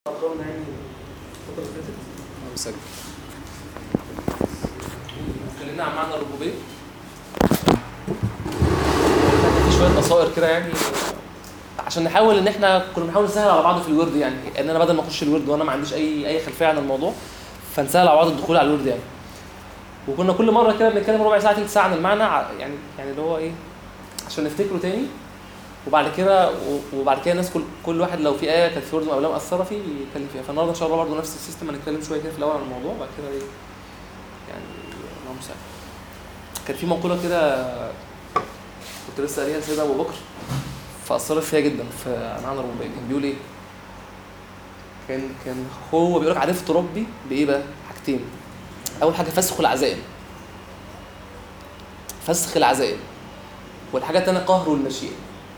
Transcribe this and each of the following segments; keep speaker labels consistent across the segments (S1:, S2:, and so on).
S1: أقرأنا يعني الفترة اللي فاتت
S2: مسجل اتكلمنا عن معنى الربوبيه في شويه نصائر كده يعني عشان نحاول ان احنا كنا بنحاول نسهل على بعض في الورد يعني ان انا بدل ما اخش الورد وانا ما عنديش اي اي خلفيه عن الموضوع فنسهل على بعض الدخول على الورد يعني وكنا كل مره كده بنتكلم ربع ساعه تلت ساعه عن المعنى ع- يعني يعني اللي هو ايه عشان نفتكره تاني وبعد كده و- وبعد كده الناس كل كل واحد لو في ايه كانت في ورد او لو مأثره فيه يتكلم فيها فالنهارده ان شاء الله برضه نفس السيستم هنتكلم شويه كده في الاول عن الموضوع وبعد كده ايه يعني اللهم مساعد كان في مقوله كده كنت لسه قاريها لسيدنا ابو بكر فاثرت فيها جدا في معنى الربوبيه كان بيقول ايه؟ كان كان هو بيقول لك عرفت ربي بايه بقى؟ حاجتين اول حاجه فسخ العزائم فسخ العزائم والحاجه الثانيه قهر المشيئه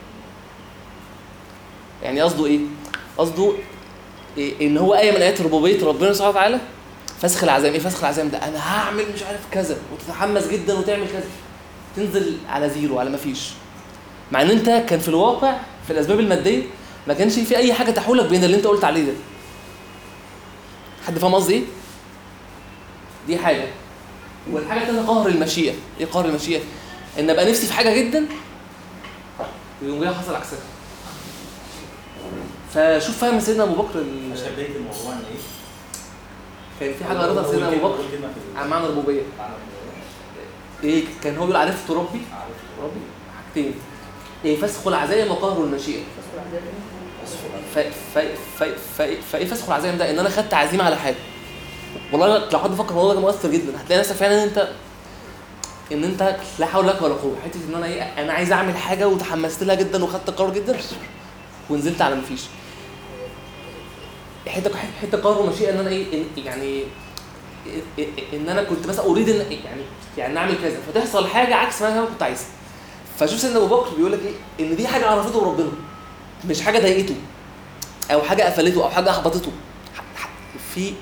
S2: يعني قصده ايه؟ قصده إيه ان هو ايه من ايات ربوبيه ربنا سبحانه وتعالى فسخ العزائم ايه فسخ العزائم ده انا هعمل مش عارف كذا وتتحمس جدا وتعمل كذا تنزل على زيرو على ما فيش مع ان انت كان في الواقع في الاسباب الماديه ما كانش في اي حاجه تحولك بين اللي انت قلت عليه ده حد فاهم قصدي ايه دي حاجه والحاجه الثانيه قهر المشيئه ايه قهر المشيئه ان ابقى نفسي في حاجه جدا ويقوم جاي حصل عكسها فشوف فاهم سيدنا ابو بكر ال-
S3: شبيت الموضوع ان ايه؟
S2: كان في حاجه قريتها سيدنا ابو بكر عن معنى الربوبيه ايه كان هو بيقول عرفت ربي ربي حاجتين ايه فسخ العزائم وقهر المشيئه ف ف ف ف فايه فسخ العزائم ده ان انا خدت عزيمه على حاجه والله لو حد فكر في الموضوع ده مؤثر جدا هتلاقي نفسك فعلا ان انت ان انت لا حول لك ولا قوه حته ان انا ايه انا عايز اعمل حاجه وتحمست لها جدا وخدت قرار جدا ونزلت على مفيش حته حته قرار ومشيئه ان انا ايه إن- يعني إن- إن- ان انا كنت مثلا اريد ان يعني يعني اعمل كذا فتحصل حاجه عكس ما انا كنت عايزها فشوف سيدنا ابو بكر بيقول لك ايه ان دي حاجه عرفته ربنا مش حاجه ضايقته او حاجه قفلته او حاجه احبطته ح- ح- في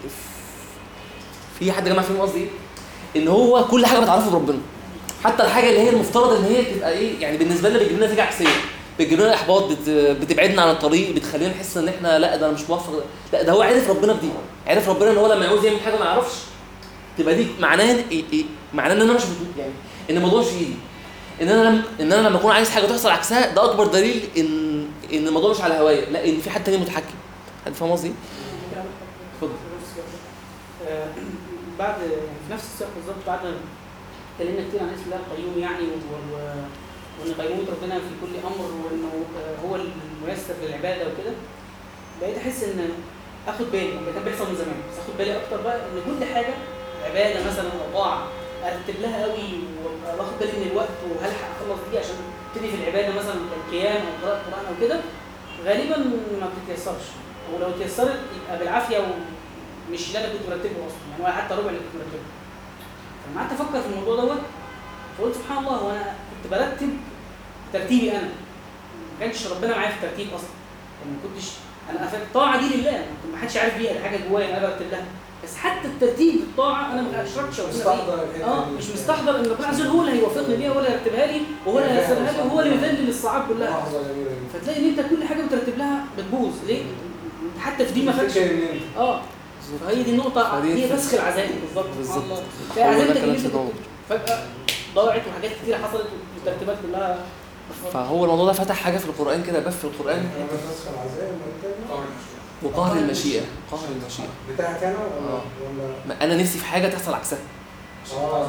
S2: في حد يا جماعه فاهم قصدي ايه ان هو كل حاجه بتعرفه بربنا حتى الحاجه اللي هي المفترض ان هي تبقى ايه يعني بالنسبه لنا بتجيب لنا نتيجه عكسيه بتجيب لنا احباط بت... بتبعدنا عن الطريق بتخلينا نحس ان احنا لا ده انا مش موفق لا ده هو عرف ربنا بدي عرف ربنا ان هو لما يعوز يعمل حاجه ما يعرفش تبقى دي معناها إن- إيه إيه معناه ان انا مش بت- يعني ان الموضوع مش في ايدي ان انا لم... ان انا لما اكون عايز حاجه تحصل عكسها ده اكبر دليل ان ان الموضوع مش على هوايه لا ان في حد تاني متحكم حد فاهم قصدي؟ اتفضل
S1: آه، بعد يعني في نفس السياق بالظبط بعد ما اتكلمنا كتير عن اسم الله القيوم يعني و- و- وان قيوميه ربنا في كل امر وانه آه، هو الميسر للعباده وكده بقيت احس ان اخد بالي ده كان بيحصل من زمان بس اخد بالي اكتر بقى ان كل حاجه عباده مثلا او طاعه ارتب لها قوي واخد بالي من الوقت وهلحق اخلص دي عشان ابتدي في العباده مثلا القيام او قراءه القران او كده غالبا ما بتتيسرش او لو اتيسرت يبقى بالعافيه ومش اللي انا كنت مرتبه اصلا يعني ولا حتى ربع اللي كنت مرتبه فلما قعدت افكر في الموضوع دوت فقلت سبحان الله هو انا كنت برتب ترتيبي انا ما كانش ربنا معايا في الترتيب اصلا يعني ما كنتش انا أف- الطاعه دي لله ما حدش عارف بيها دي حاجه جوايا انا برتب لها بس حتى الترتيب الطاعه انا ما اشركش ربنا فيه.
S4: مستحضر الحتة
S1: اه
S4: دي.
S1: مش مستحضر ان ربنا عز وجل هو اللي هيوفقني ليها ولا يرتبها لي وهو اللي هيسرها لي وهو اللي يذلل الصعاب كلها
S4: لحظة جميلة جدا.
S1: فتلاقي ان انت كل حاجه بترتب لها بتبوظ ليه؟ انت حتى في دي ما فاتش
S4: تفتكر ان انت
S1: اه فهي دي النقطة
S2: فدي
S1: هي فسخ العزائم بالظبط سبحان
S2: بالظبط.
S1: الله
S2: هو
S1: تلاقي
S2: ده
S1: عزيمتك
S2: كلام
S1: اللي انت
S2: سيدنا
S1: كنت فجأة ضاعت وحاجات كتير حصلت والترتيبات كلها
S2: فهو الموضوع ده فتح حاجه في القران كده باب في القران
S4: انا فسخ العزائم وانت
S2: وقهر المشيئه قهر المشيئه
S4: بتاعك انا ولا
S2: آه.
S4: ولا
S2: ما انا نفسي في حاجه تحصل عكسها
S4: اه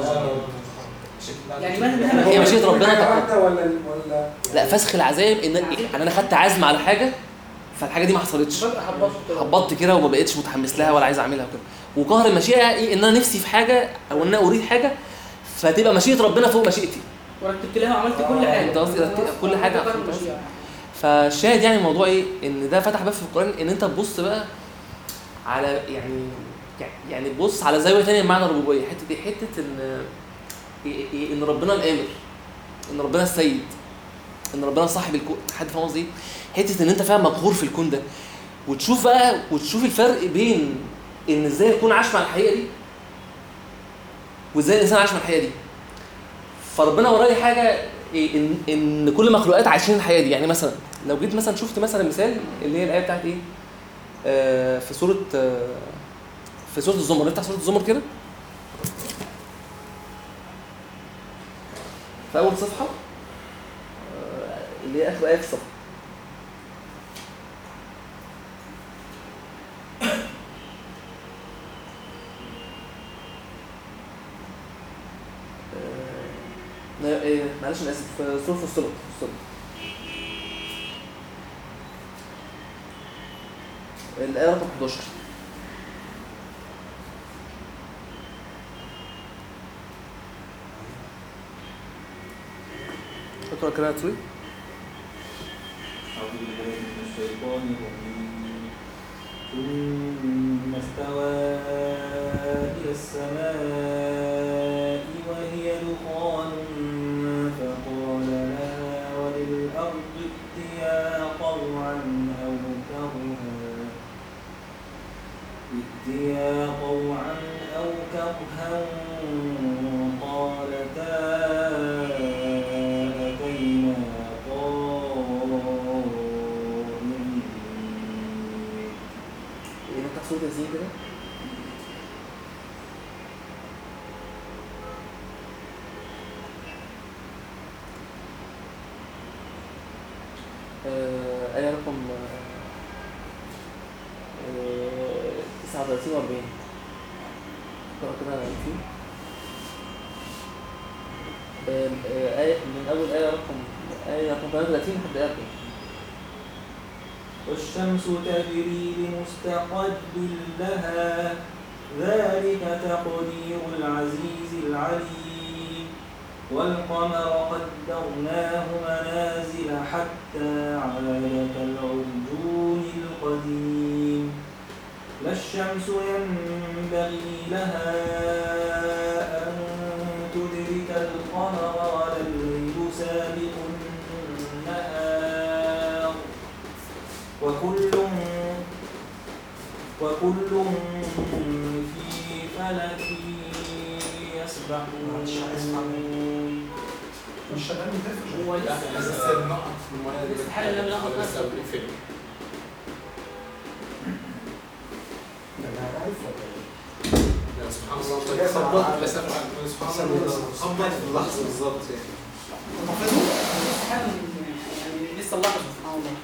S1: يعني مهما
S2: هي مشيئة ربنا
S4: حاجة
S2: طبعا.
S4: واحدة ولا ولا
S2: لا فسخ العزائم ان يعني انا خدت عزم على حاجه فالحاجه دي ما حصلتش
S1: فجأة هبطت كده
S2: هبطت كده وما بقتش متحمس لها ولا عايز اعملها وكده وقهر المشيئه ايه ان انا نفسي في حاجه او ان انا اريد حاجه فتبقى مشيئه ربنا فوق مشيئتي
S1: ورتبت لها وعملت كل حاجة
S2: انت قصدي رتبت كل حاجة
S1: وقدر
S2: فهمت قصدي؟
S1: المشيئة.
S2: فالشاهد يعني الموضوع ايه ان ده فتح باب في القران ان انت تبص بقى على يعني يعني بص على زاويه ثانيه بمعنى الربوبيه حته ايه حته ان إيه- إيه؟ ان ربنا الامر ان ربنا السيد ان ربنا صاحب الكون حد فاهم قصدي إيه؟ حته ان انت فعلا مقهور في الكون ده وتشوف بقى وتشوف الفرق بين ان ازاي يكون عاش مع الحقيقه دي وازاي الانسان عاش مع الحقيقه دي فربنا وراي حاجه إيه ان ان كل مخلوقات عايشين الحياه دي يعني مثلا لو جيت مثلا شفت مثلا مثال اللي هي الايه بتاعت ايه آه، في سوره آه، في سوره الزمر نفتح سوره الزمر كده في اول صفحه آه، اللي هي اخر ايه في الصفحه آه، لا، إيه، معلش انا اسف في سوره فصلت فصلت الآية رقم 11 اقرأ كده يا تسوي
S3: أعوذ بالله من الشيطان الرجيم ثم استوى إلى السماء وهي دخان فقال لها وللأرض ائتيا طوعا أو كرها ائتيا طوعا أو كرها قالتا أتينا طائعين
S2: إيه نفتح سورة ياسين كده آه، آية رقم آه، 39 و 40 اقرأ كده على ياسين آه، آه، آية من أول آية رقم آية رقم 33 لحد آية 40
S3: والشمس تجري لمستقر لها ذلك تقدير العزيز العليم والقمر قدرناه منازل حتى عاد كالعرجون القديم لا الشمس ينبغي لها أن تدرك القمر ولا الليل سابق النهار وكل وكل في فلك يسبحون
S4: مش شغال مدافع
S1: هو لسه
S5: لسه النقط في الميه دي
S1: استحالة إن أنا نقط
S5: لسه
S1: نفسي.
S5: بنقفل
S4: ده انا عارف ولا ايه؟
S5: لا، سبحان الله
S4: لسه
S5: طيب
S4: النقط.
S5: لسه سبحان الله خبط في اللحظه بالظبط يعني
S1: استحالة يعني لسه اللحظة سبحان الله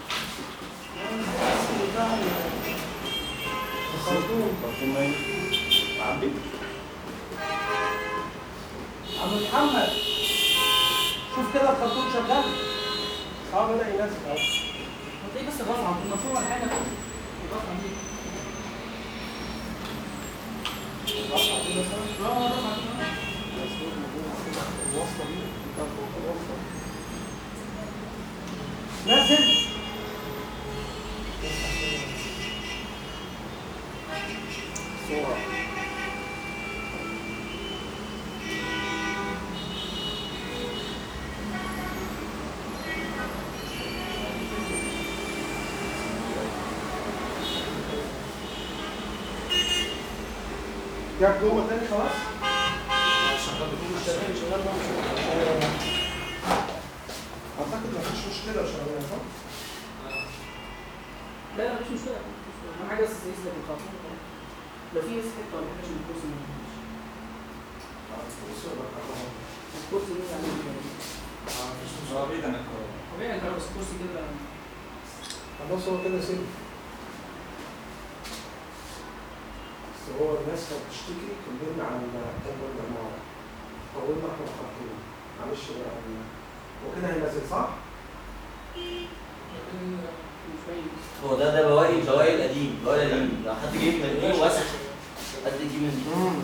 S6: عم محمد شوف كده الخرطوم شغال اه بدأ ينزل اهو
S1: هتلاقي بس الرفعة المفروض الحاجة الرفعة دي
S6: رفع كده صح؟
S1: اه الرفعة دي
S6: الوصلة دي بتاع فوق الوصلة. نزل
S4: صورة
S6: جاب جوه تاني خلاص
S5: شغال
S1: شغال شغال بقى
S6: اعتقد مفيش مشكلة شغالة صح؟
S1: لا لا مش مشكلة أهم حاجة بس تقيس لك الخرطوم خلاص. لو في ناس حتة ولا حاجة من الكرسي ما ينفعش. الكرسي ده يعني
S3: هو بعيد عن الكهرباء
S1: طبيعي انت بس الكرسي كده
S6: خلاص هو كده سيب بس هو الناس كانت بتشتكي كلنا عن كلمة العمارة طولنا احنا خطين معلش بقى وكده هينزل صح؟
S1: مش باين
S7: هو ده ده بواقي بواقي القديم بواقي القديم لو حد جيب من دي وسخ حد يجيب من دي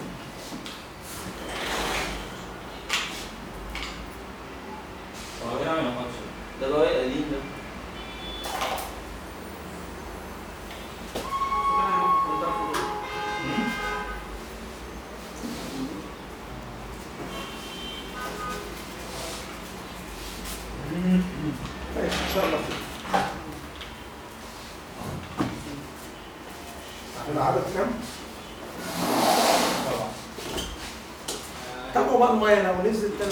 S3: هو هنا ما ينفعش
S7: ده بواقي القديم ده
S6: ماشي ان شاء الله خير العدد كام؟
S5: طبعا
S6: تابعوا بقى المية لو نزل تاني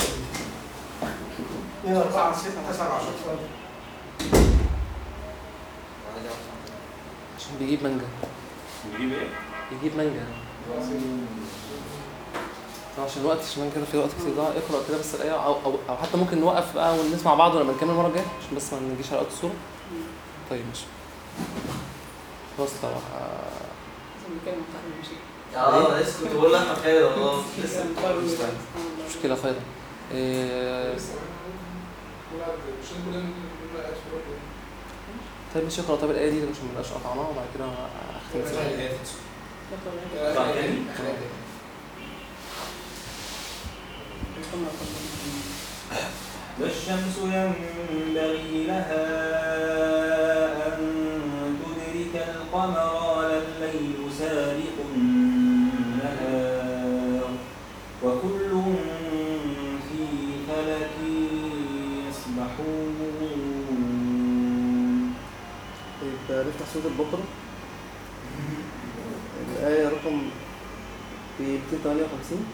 S6: 2 4 6 9 10
S2: عشان بيجيب مانجا
S3: نجيب ايه؟
S2: يجيب مانجا طبعا عشان الوقت عشان كده في وقت كتير ضاع اقرا كده بس الايه او, أو, او حتى ممكن نوقف بقى ونسمع بعض ولما نكمل المره الجايه عشان بس ما نجيش على وقت الصوره طيب ماشي خلاص طبعا
S1: بنتكلم عن تعليم المشي
S7: اه لسه كنت بقول لك خير والله لسه
S1: بنتكلم عن
S7: مستني.
S1: تعليم
S2: مشكله خير إيه طيب ماشي اقرا طب الايه دي عشان ما نبقاش قطعناها وبعد كده اختم
S3: بعد تاني؟ والشمس ينبغي لها أن تدرك القمر ولا الليل سابق النهار وكل في فلك يسبحون
S2: طيب نفتح سورة البقرة الآية رقم 258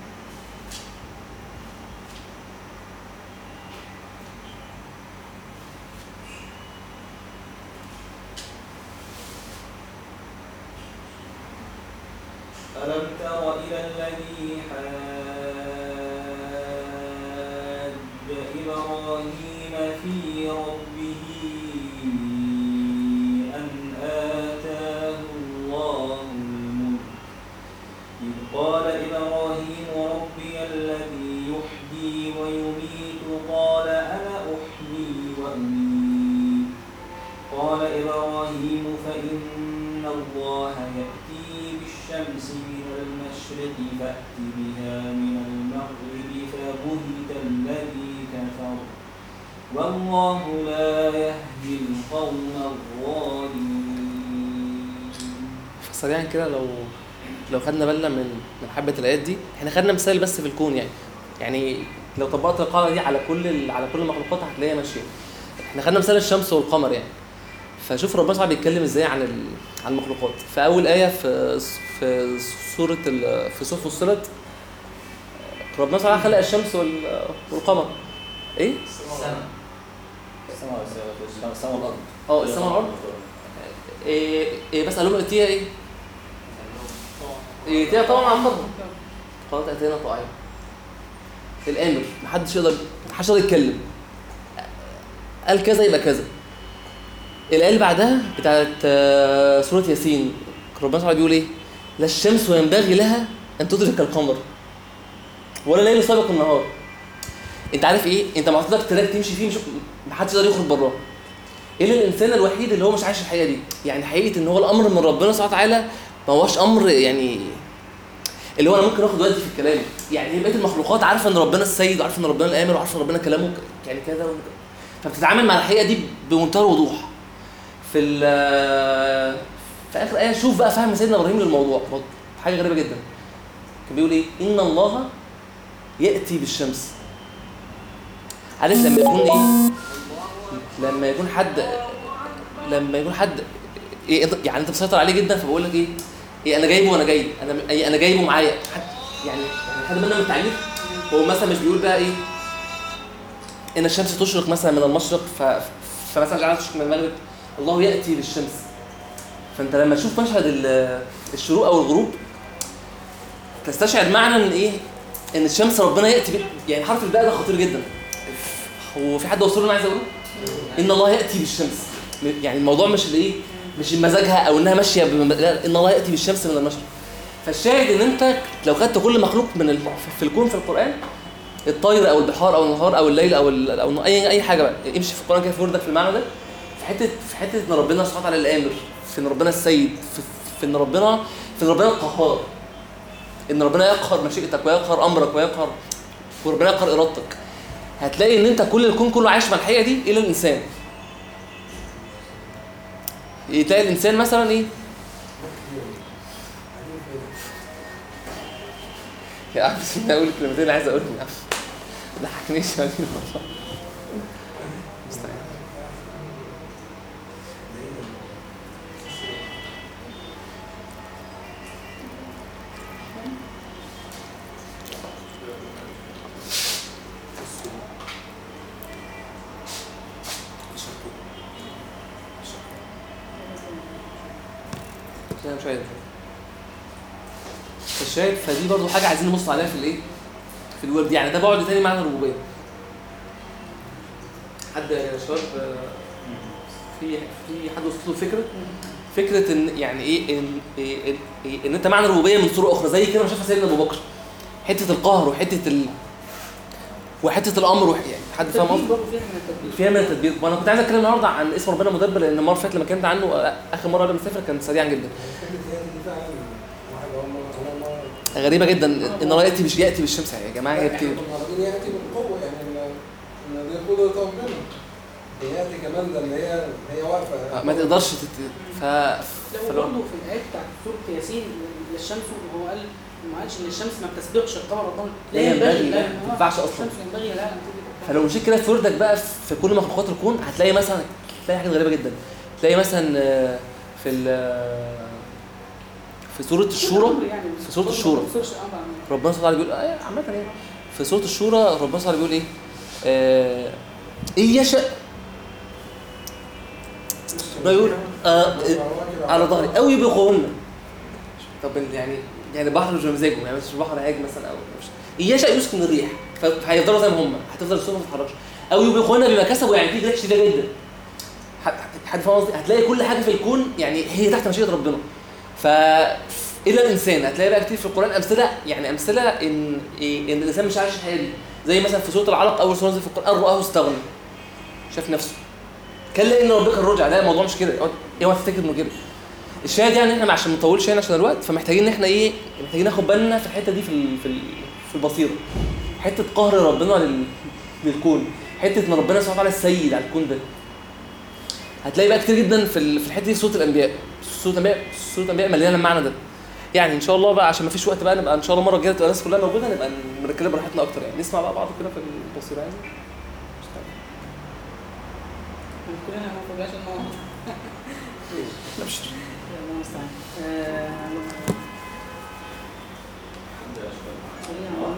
S3: ألم تر إلى الذي حاج إبراهيم في ربه أن آتاه الله الملك إذ قال إبراهيم ربي الذي يحيي ويميت قال أنا أحيي وأميت قال إبراهيم فإن الله يأتي بالشمس من المشرق فأت بها من المغرب فبهت الذي كفر والله لا يهدي القوم الظالمين
S2: سريعا كده لو لو خدنا بالنا من من حبة الآيات دي احنا خدنا مثال بس في الكون يعني يعني لو طبقت القاعدة دي على كل ال- على كل المخلوقات هتلاقيها ماشية احنا خدنا مثال الشمس والقمر يعني فشوف ربنا سبحانه بيتكلم ازاي عن ال... عن المخلوقات في اول ايه في في سوره ال... في سوره فصلت ربنا سبحانه خلق الشمس وال... والقمر ايه
S7: السنة
S3: السماء السماء والأرض
S2: اه السماء والارض إيه إيه بس قالوا له اتيها ايه اتيها طبعا عن فضل قالت اتينا طائعين الامر محدش يقدر محدش يقدر يتكلم قال كذا يبقى كذا الايه اللي بعدها بتاعت آه، سوره ياسين ربنا سبحانه بيقول ايه لا الشمس ينبغي لها ان تدرك القمر ولا الليل سابق النهار انت عارف ايه انت معطيك تراك تمشي فيه مش محدش يقدر يخرج براه الا الانسان الوحيد اللي هو مش عايش الحقيقه دي يعني حقيقه ان هو الامر من ربنا سبحانه وتعالى ما هوش امر يعني اللي هو انا ممكن اخد وقتي في الكلام يعني بقيه المخلوقات عارفه ان ربنا السيد وعارفه ان ربنا الامر وعارفه ان ربنا كلامه ك- يعني كذا وكذا. فبتتعامل مع الحقيقه دي بمنتهى الوضوح في ال- في اخر ايه شوف بقى فهم سيدنا ابراهيم للموضوع حاجه غريبه جدا كان بيقول ايه ان الله ياتي بالشمس عارف لما يكون ايه لما يكون حد لما يكون حد إيه انت يعني انت مسيطر عليه جدا فبقول لك ايه ايه انا جايبه وانا جاي انا إيه انا جايبه معايا حد يعني يعني حد منا من التعليم هو مثلا مش بيقول بقى ايه ان الشمس تشرق مثلا من المشرق ف... فمثلا جعلت تشرق من المغرب الله ياتي بالشمس فانت لما تشوف مشهد ال- الشروق او الغروب تستشعر معنى ان ايه ان الشمس ربنا ياتي بيه يعني حرف الباء ده خطير جدا هو في حد وصل له انا عايز اقوله ان الله ياتي بالشمس يعني الموضوع مش الايه مش مزاجها او انها ماشيه بم... لا ان الله ياتي بالشمس من المشرق فالشاهد ان انت لو خدت كل مخلوق من ال... في الكون في القران الطير او البحار او النهار او الليل او ال... او اي اي حاجه بقى امشي في القران كده في وردك في المعنى ده في حته في حته ان ربنا سبحانه وتعالى الامر في ان ربنا السيد في, في ان ربنا في ان ربنا القهار ان ربنا يقهر مشيئتك ويقهر امرك ويقهر وربنا يقهر ارادتك هتلاقي ان انت كل الكون كله عايش مع الحقيقه دي الا الانسان تلاقي الانسان مثلا ايه يا عم سيبني اقول الكلمتين اللي عايز اقولهم يا عم ما ضحكنيش يا عم والله مستعين مش عارف فالشاهد فدي برضو حاجه عايزين نبص عليها في الايه في الورد يعني ده بعد تاني معنى الربوبيه حد يا شباب آه، في في حد وصل له فكره فكره ان يعني ايه ان إيه إيه ان انت معنى الربوبيه من صوره اخرى زي كده ما شافها سيدنا ابو بكر حته القهر وحته ال وحته الامر وح... يعني حد فاهم قصدي
S1: برضه فيها من التدبير
S2: فيها من التدبير وانا كنت عايز اتكلم النهارده عن اسم ربنا مدبر لان المره اللي فاتت لما كنت عنه آه، اخر مره قبل ما اسافر كان سريعا جدا
S6: كلمة هي دي فعلا واحد أول مرة أول مرة
S2: غريبه جدا ان الله ياتي مش ياتي بالشمس يا جماعه هي بتيجي
S6: العربية يأتي بالقوة يعني إن إن دي قدرة ربنا يأتي كمان ده إن هي هي واقفة
S2: ما تقدرش تت... ف
S1: لا
S2: فلو-
S1: وبرضه في الايات بتاعت سوره ياسين للشمس هو قال ما قالش ان الشمس ما بتسبقش القمر ربنا
S2: لا ينبغي، لا،
S1: آه،
S2: ما ينفعش أصلاً.
S1: الشمس ينبغي لا ان تدرك
S2: فلو مشيت كده في وردك بقى في كل مخلوقات الكون هتلاقي مثلا تلاقي حاجات غريبه جدا تلاقي مثلا آه، في ال في سوره الشورى
S1: يعني
S2: في سورة الشورى.
S1: ما بتصيرش امر عن-
S2: ربنا سبحانه وتعالى بيقول آه عامة يعني في سورة الشورى ربنا سبحانه وتعالى بيقول ايه؟ آه إن يشأ ربنا يقول آه على ظهري أو يبقون طب يعني يعني البحر مش بمزاجهم يعني مش البحر هاج مثلا أو مش إن يشأ يسكن الريح ف- فهيفضلوا زي ما هم هتفضل السفن ما تتحركش أو يبقون بما كسبوا يعني في ريح شديدة جدا حد حد فاهم قصدي؟ هتلاقي كل حاجة في الكون يعني هي تحت مشيئة ربنا ف الا الانسان هتلاقي بقى كتير في القران امثله يعني امثله ان إيه ان الانسان مش عايش الحياه دي زي مثلا في سوره العلق اول سوره نزلت في القران رآه استغنى شاف نفسه كلا ان ربك الرجع لا الموضوع مش كده اوعى اوعى تفتكر انه كده الشاهد يعني احنا عشان ما نطولش هنا عشان الوقت فمحتاجين ان احنا ايه محتاجين ناخد بالنا في الحته دي في ال- في ال- في البصيره حته قهر ربنا لل- للكون حته ان ربنا سبحانه وتعالى السيد على الكون ده هتلاقي بقى كتير جدا في ال- في الحته دي في سوره الانبياء سوره الانبياء سوره الانبياء مليانه المعنى ده يعني ان شاء الله بقى عشان ما فيش وقت بقى نبقى ان شاء الله المره الجايه تبقى الناس كلها موجوده نبقى نركز براحتنا اكتر يعني نسمع بقى بعض كده في البصيره يعني
S1: كلنا ما فوقناش الموضوع
S2: ابشر
S1: الله المستعان آه، خلينا نقول.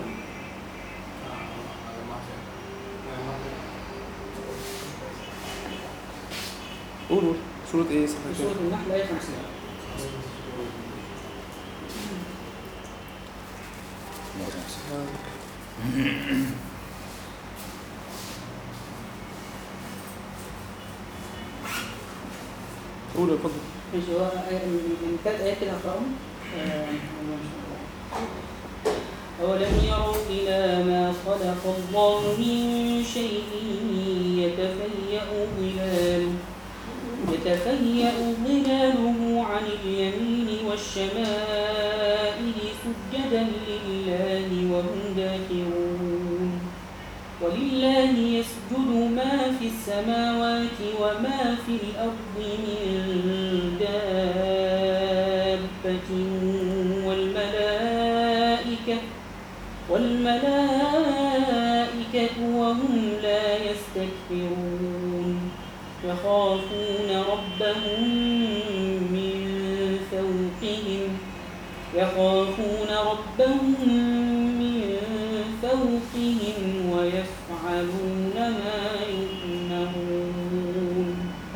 S2: قول قول سوره ايه
S1: في
S2: صفحه
S1: سورة
S2: كام؟
S1: النحل آية 50
S2: قول اتفضل
S1: ماشي هو آية- من ثلاث آيات كده هقرأهم آه، أولم يروا إلى ما خلق الله من شيء يتفيأ ظلاله يتفيأ ظلاله عن اليمين والشمائل سجدا لله وهم داخرون ولله يسجد ما في السماوات وما في الأرض من دابة والملائكة والملائكة وهم لا يستكبرون يخافون ربهم من فوقهم يخافون ربهم من فوقهم ويفعلون ما يؤمرون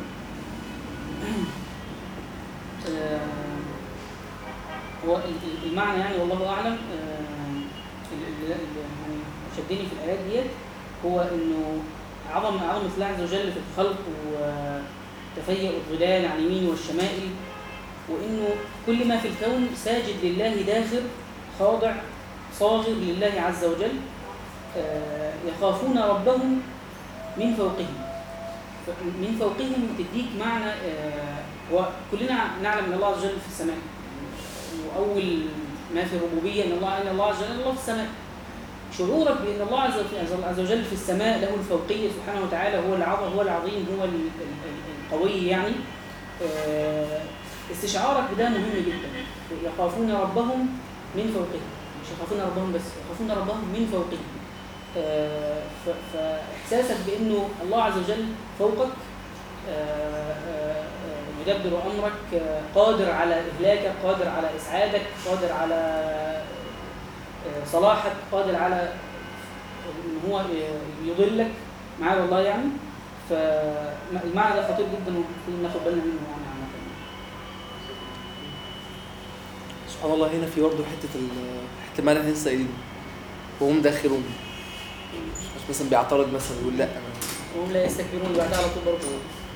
S1: آه، هو ال- ال- المعنى يعني والله اعلم آه، اللي اللي- اللي يعني شدني في الايات ديت هو انه عظم عظمه الله عز وجل في الخلق وتفيؤ الظلال عن اليمين والشمائل وانه كل ما في الكون ساجد لله داخر خاضع صاغر لله عز وجل آه، يخافون ربهم من فوقهم ف- من فوقهم تديك معنى آه، وكلنا نعلم ان الله عز وجل في السماء واول ما في الربوبيه ان الله ان الله عز وجل الله في السماء شعورك بان الله عز وجل, عز وجل في السماء له الفوقيه سبحانه وتعالى هو العظيم هو العظيم هو ال- ال- ال- القوي يعني آه، استشعارك بده مهم جدا يخافون ربهم من فوقهم مش يخافون ربهم بس يخافون ربهم من فوقهم آه، ف- فاحساسك بانه الله عز وجل فوقك آه، آه، آه، يدبر امرك آه، قادر على اهلاكك قادر على اسعادك قادر على آه، صلاحك قادر على ان هو يضلك معاه والله يعني فالمعنى ده خطير جدا ومفروض ناخد بالنا منه يعني عامه
S2: سبحان الله هنا في برضه حته ال حته المعنى احنا لسه قايلينه وهم داخلون مش مثلا بيعترض مثلا يقول لا انا
S1: وهم لا يستكبرون اللي بعدها على طول برضه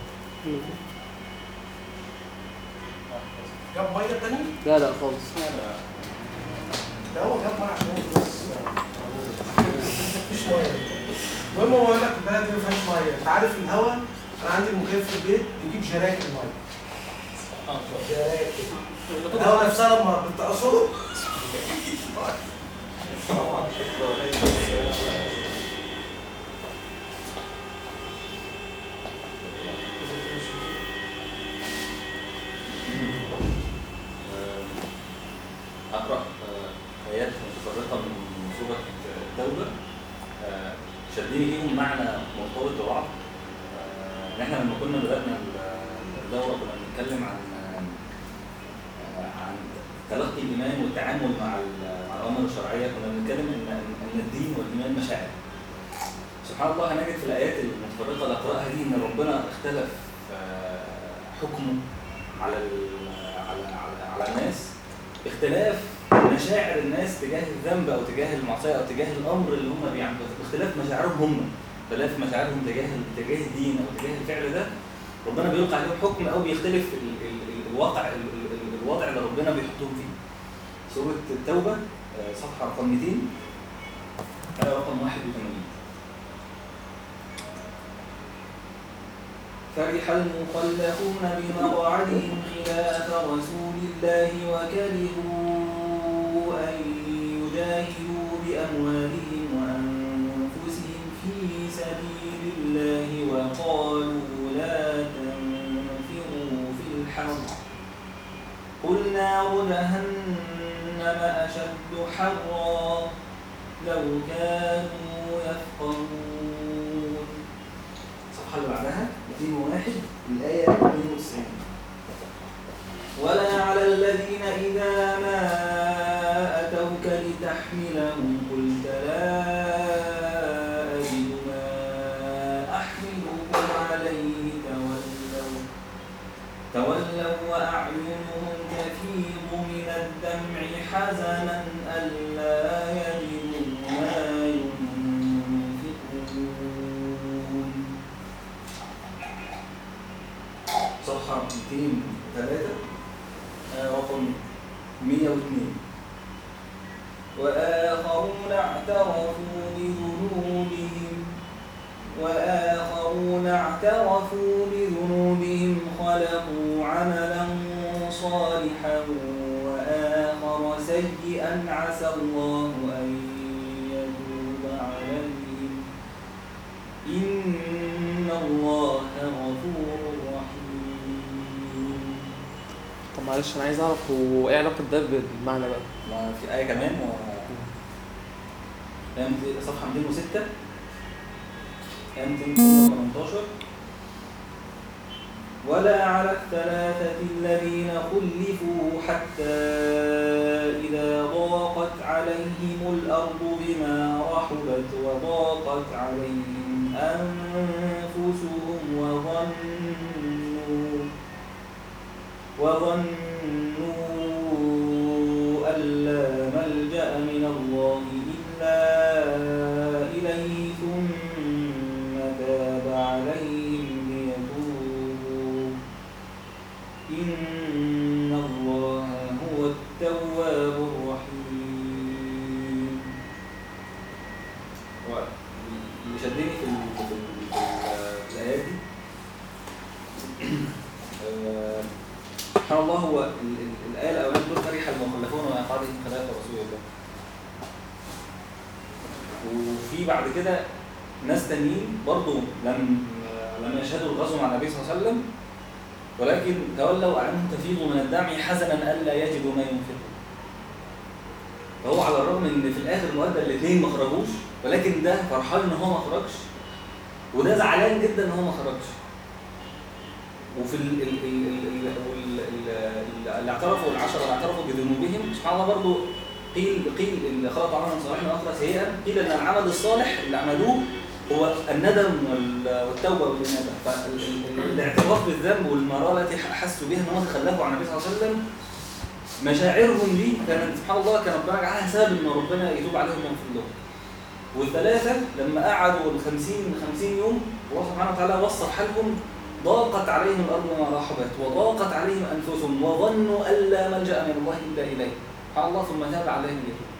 S6: جاب ميه تاني؟
S2: لا لا خالص
S6: ده هو جاب ميه عشان هو بس مفيش ميه المهم هو يقول لك البلد دي ما فيهاش ميه انت عارف الهواء انا عندي المكيف في البيت بيجيب جراكن ميه جراكن الهواء نفسها لما بتقصره
S3: أقرأ آه، آيات متفرقة من سورة التوبة آه، شدني ليهم معنى مرتبط ببعض آه، إن إحنا لما كنا بدأنا الدورة كنا بنتكلم عن آه، عن تلقي الإيمان والتعامل مع ال- مع الأوامر الشرعية كنا بنتكلم إن إن الدين والإيمان مشاعر سبحان الله هنجد في الآيات المتفرقة اللي أقرأها دي إن ربنا اختلف آه، حكمه على ال- على على على الناس اختلاف مشاعر الناس تجاه الذنب او تجاه المعصيه او تجاه الامر اللي هم بيعملوه اختلاف مشاعرهم هم اختلاف مشاعرهم تجاه تجاه الدين او تجاه الفعل ده ربنا بيلقى عليهم حكم او بيختلف ال ال ال الواقع ال ال ال الوضع اللي ربنا بيحطهم فيه سوره التوبه آه، صفحه رقم 200 آية رقم 81 فرح المخلفون بمقعدهم خلاف رسول الله وكرهوا أن يجاهدوا بأموالهم وأنفسهم في سبيل الله وقالوا لا تنفروا في الحر قل نار جهنم أشد حرا لو كانوا يفقهون الصفحة اللي بعدها 201 الآية 92 ولا على الذين إذا ما أتوك لتحملهم قلت لا أجد ما أحملكم عليه تولوا تولوا وأعينهم تفيض من الدمع حزنا ألا يجدوا ما ينفقون صفحة 203 آه، رقم 102 وآخرون اعترفوا بذنوبهم وآخرون اعترفوا بذنوبهم خلقوا عملا صالحا وآخر سيئا عسى الله أن يتوب عليهم إن الله غفور رحيم
S2: طب معلش انا عايز اعرف هو ايه علاقه ده بالمعنى بقى
S3: ما في آية كمان و آية مت- صفحة 206 آية 218 ولا على الثلاثة الذين خلفوا حتى إذا ضاقت عليهم الأرض بما رحبت وضاقت عليهم أنفسهم وظنوا وظنوا أن لا ملجأ من الله إلا إليه ثم تاب عليهم ليتوبوا إن الله هو التواب الرحيم اللي شدني في ال- في ال- في ال- في الآيات دي آه، سبحان الله هو ال- ال- الآية الأولانية دول فرح المخلفون وإقعادهم خلاف رسول الله وفي بعد كده ناس تانيين برضو لم لم يشهدوا الغزو مع النبي صلى الله عليه وسلم ولكن تولوا أعينهم تفيض من الدمع حزنا ألا يجدوا ما ينفقون فهو على الرغم ان في الاخر مؤدى الاثنين ما خرجوش ولكن ده فرحان ان هو ما خرجش وده زعلان جدا ان هو ما خرجش وفي ال ال ال ال ال وال- ال- ال- اللي اعترفوا العشرة اللي اعترفوا بذنوبهم سبحان الله برضه قيل قيل اللي خلط عملا صالحا واخر سيئا قيل ان العمل الصالح اللي عملوه هو الندم وال- والتوبه والانابه فالاعتراف بالذنب والمراره التي حسوا بها ان هم تخلفوا عن النبي صلى الله عليه وسلم مشاعرهم دي كانت سبحان الله كان ربنا جعلها سبب ان ربنا يتوب عليهم ويغفر لهم والثلاثه لما قعدوا ال 50 50 يوم الله سبحانه وتعالى وصف حالهم ضاقت عليهم الارض وما رحبت وضاقت عليهم انفسهم وظنوا ان لا ملجا من الله الا اليه سبحان الله ثم تاب عليهم ليتوب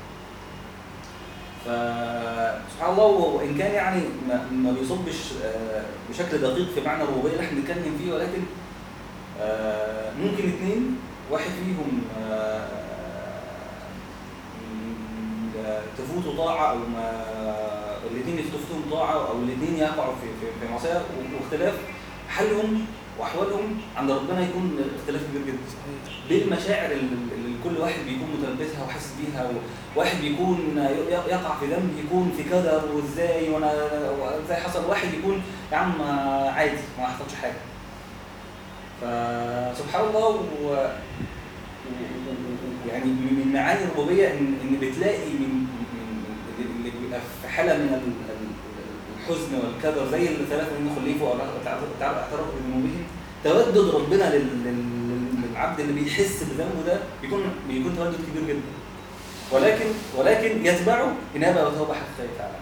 S3: فسبحان الله وان كان يعني ما, ما بيصبش آه، بشكل دقيق في معنى الربوبيه اللي احنا بنتكلم فيه ولكن آه، ممكن اثنين واحد فيهم آه، م- آه، تفوته طاعه او ما الاثنين يفتفتهم طاعه او الاثنين يقعوا في في, في معصيه واختلاف حالهم واحوالهم عند ربنا يكون اختلاف كبير جدا بالمشاعر اللي اللي كل واحد بيكون متلبسها وحاسس بيها واحد بيكون ي- يقع في ذنب يكون في كدر وازاي وانا ازاي حصل واحد يكون يا عم عادي ما حصلش حاجه فسبحان الله و... و... و- يعني من معاني الربوبيه ان ان بتلاقي من من اللي بيبقى في حاله من ال- ال- الحزن والكدر زي الثلاثه اللي خلفوا او اعترفوا بذنوبهم تودد ربنا لل- لل- للعبد اللي بيحس بذنبه ده بيكون بيكون تودد كبير جدا ولكن ولكن يتبعه انابه وتوبه حقيقيه فعلا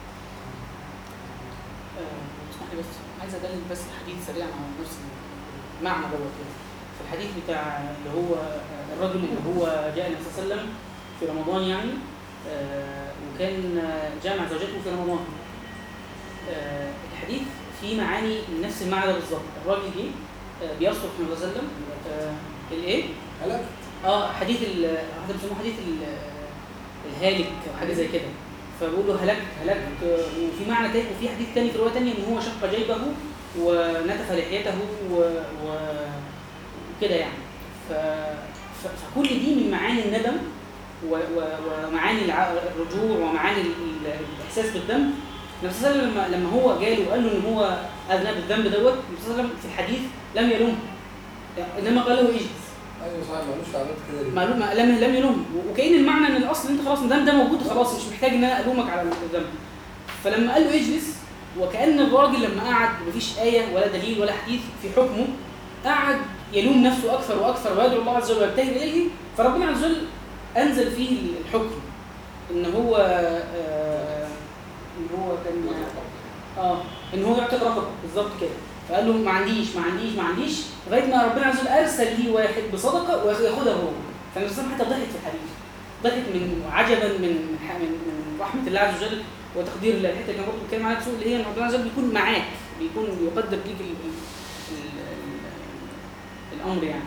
S1: آه، اسمح لي بس عايز ادلل بس حديث سريع عن نفس المعنى دوت كده في الحديث بتاع اللي هو آه، الرجل اللي هو جاء النبي صلى الله عليه وسلم في رمضان يعني آه، وكان آه، جامع زوجته في رمضان آه، الحديث فيه معاني من نفس المعنى ده بالظبط الراجل جه آه، بيصرخ النبي صلى الله عليه وسلم آه، الايه؟
S5: هلك
S1: اه حديث ال حتى بيسموه حديث ال- الهالك او حاجه زي كده فبيقول له هلكت هلكت وفي معنى تاني وفي حديث تاني في روايه تانيه ان هو شق جيبه ونتف لحيته و- و- وكده يعني ف... ف... فكل دي من معاني الندم و... و... ومعاني الع... الرجوع ومعاني ال... ال- الاحساس بالذنب النبي صلى الله عليه وسلم لما لما هو جاله وقال له ان هو اذنب الذنب دوت النبي صلى الله عليه وسلم في الحديث لم يلومه انما قال له اجلس
S5: ايوه صحيح مالوش عملت كده ليه؟
S1: معلوم لم لم يلوم وكأن المعنى ان الاصل انت خلاص الذنب ده موجود خلاص مش محتاج ان انا الومك على الذنب فلما قال له اجلس وكأن الراجل لما قعد مفيش آية ولا دليل ولا حديث في حكمه قعد يلوم نفسه أكثر وأكثر ويدعو الله عز وجل ويبتهل إليه فربنا عز وجل أنزل فيه الحكم إن هو آه إن هو كان اه ان هو يعتق رقبه بالظبط كده فقال له ما عنديش ما عنديش ما عنديش لغايه ما ربنا عز وجل ارسل ليه واحد بصدقه وياخدها هو فالنبي صلى الله عليه وسلم حتى ضحك في الحديث ضحك من عجبا من من من رحمه الله عز وجل وتقدير الله الحته اللي كان برضه بيتكلم عليها سوء اللي هي ان ربنا عز وجل بيكون معاك بيكون بيقدر ليك ال- ال- ال- ال- الامر يعني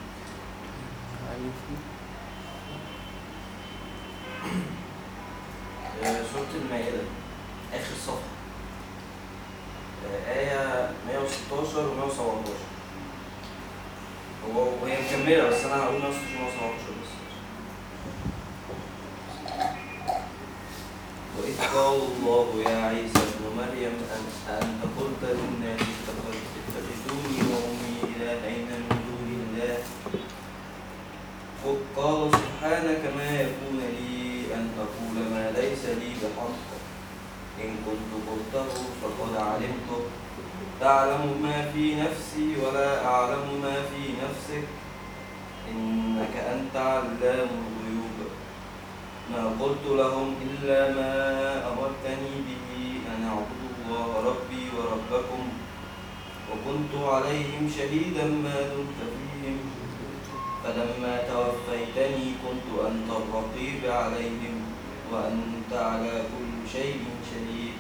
S7: آه، سورة المائدة آخر صفحة آه، آية 116 و 117 هو وهي مكملة بس أنا هقول 116 و 117 بس وإذ قال الله يا عيسى ابن مريم أن أنت قلت للناس اتخذ- اتخذوني وأمي إلهين من دون الله قال سبحانك ما يكون لي أن أقول ما ليس لي بحق إن كنت قلته فقد علمته تعلم ما في نفسي ولا أعلم ما في نفسك إنك أنت علام الغيوب ما قلت لهم إلا ما أمرتني به أن أعبدوا الله ربي وربكم وكنت عليهم شهيدا ما دمت فيهم فلما توفيتني كنت أنت الرقيب عليهم وأنت على كل شيء شهيد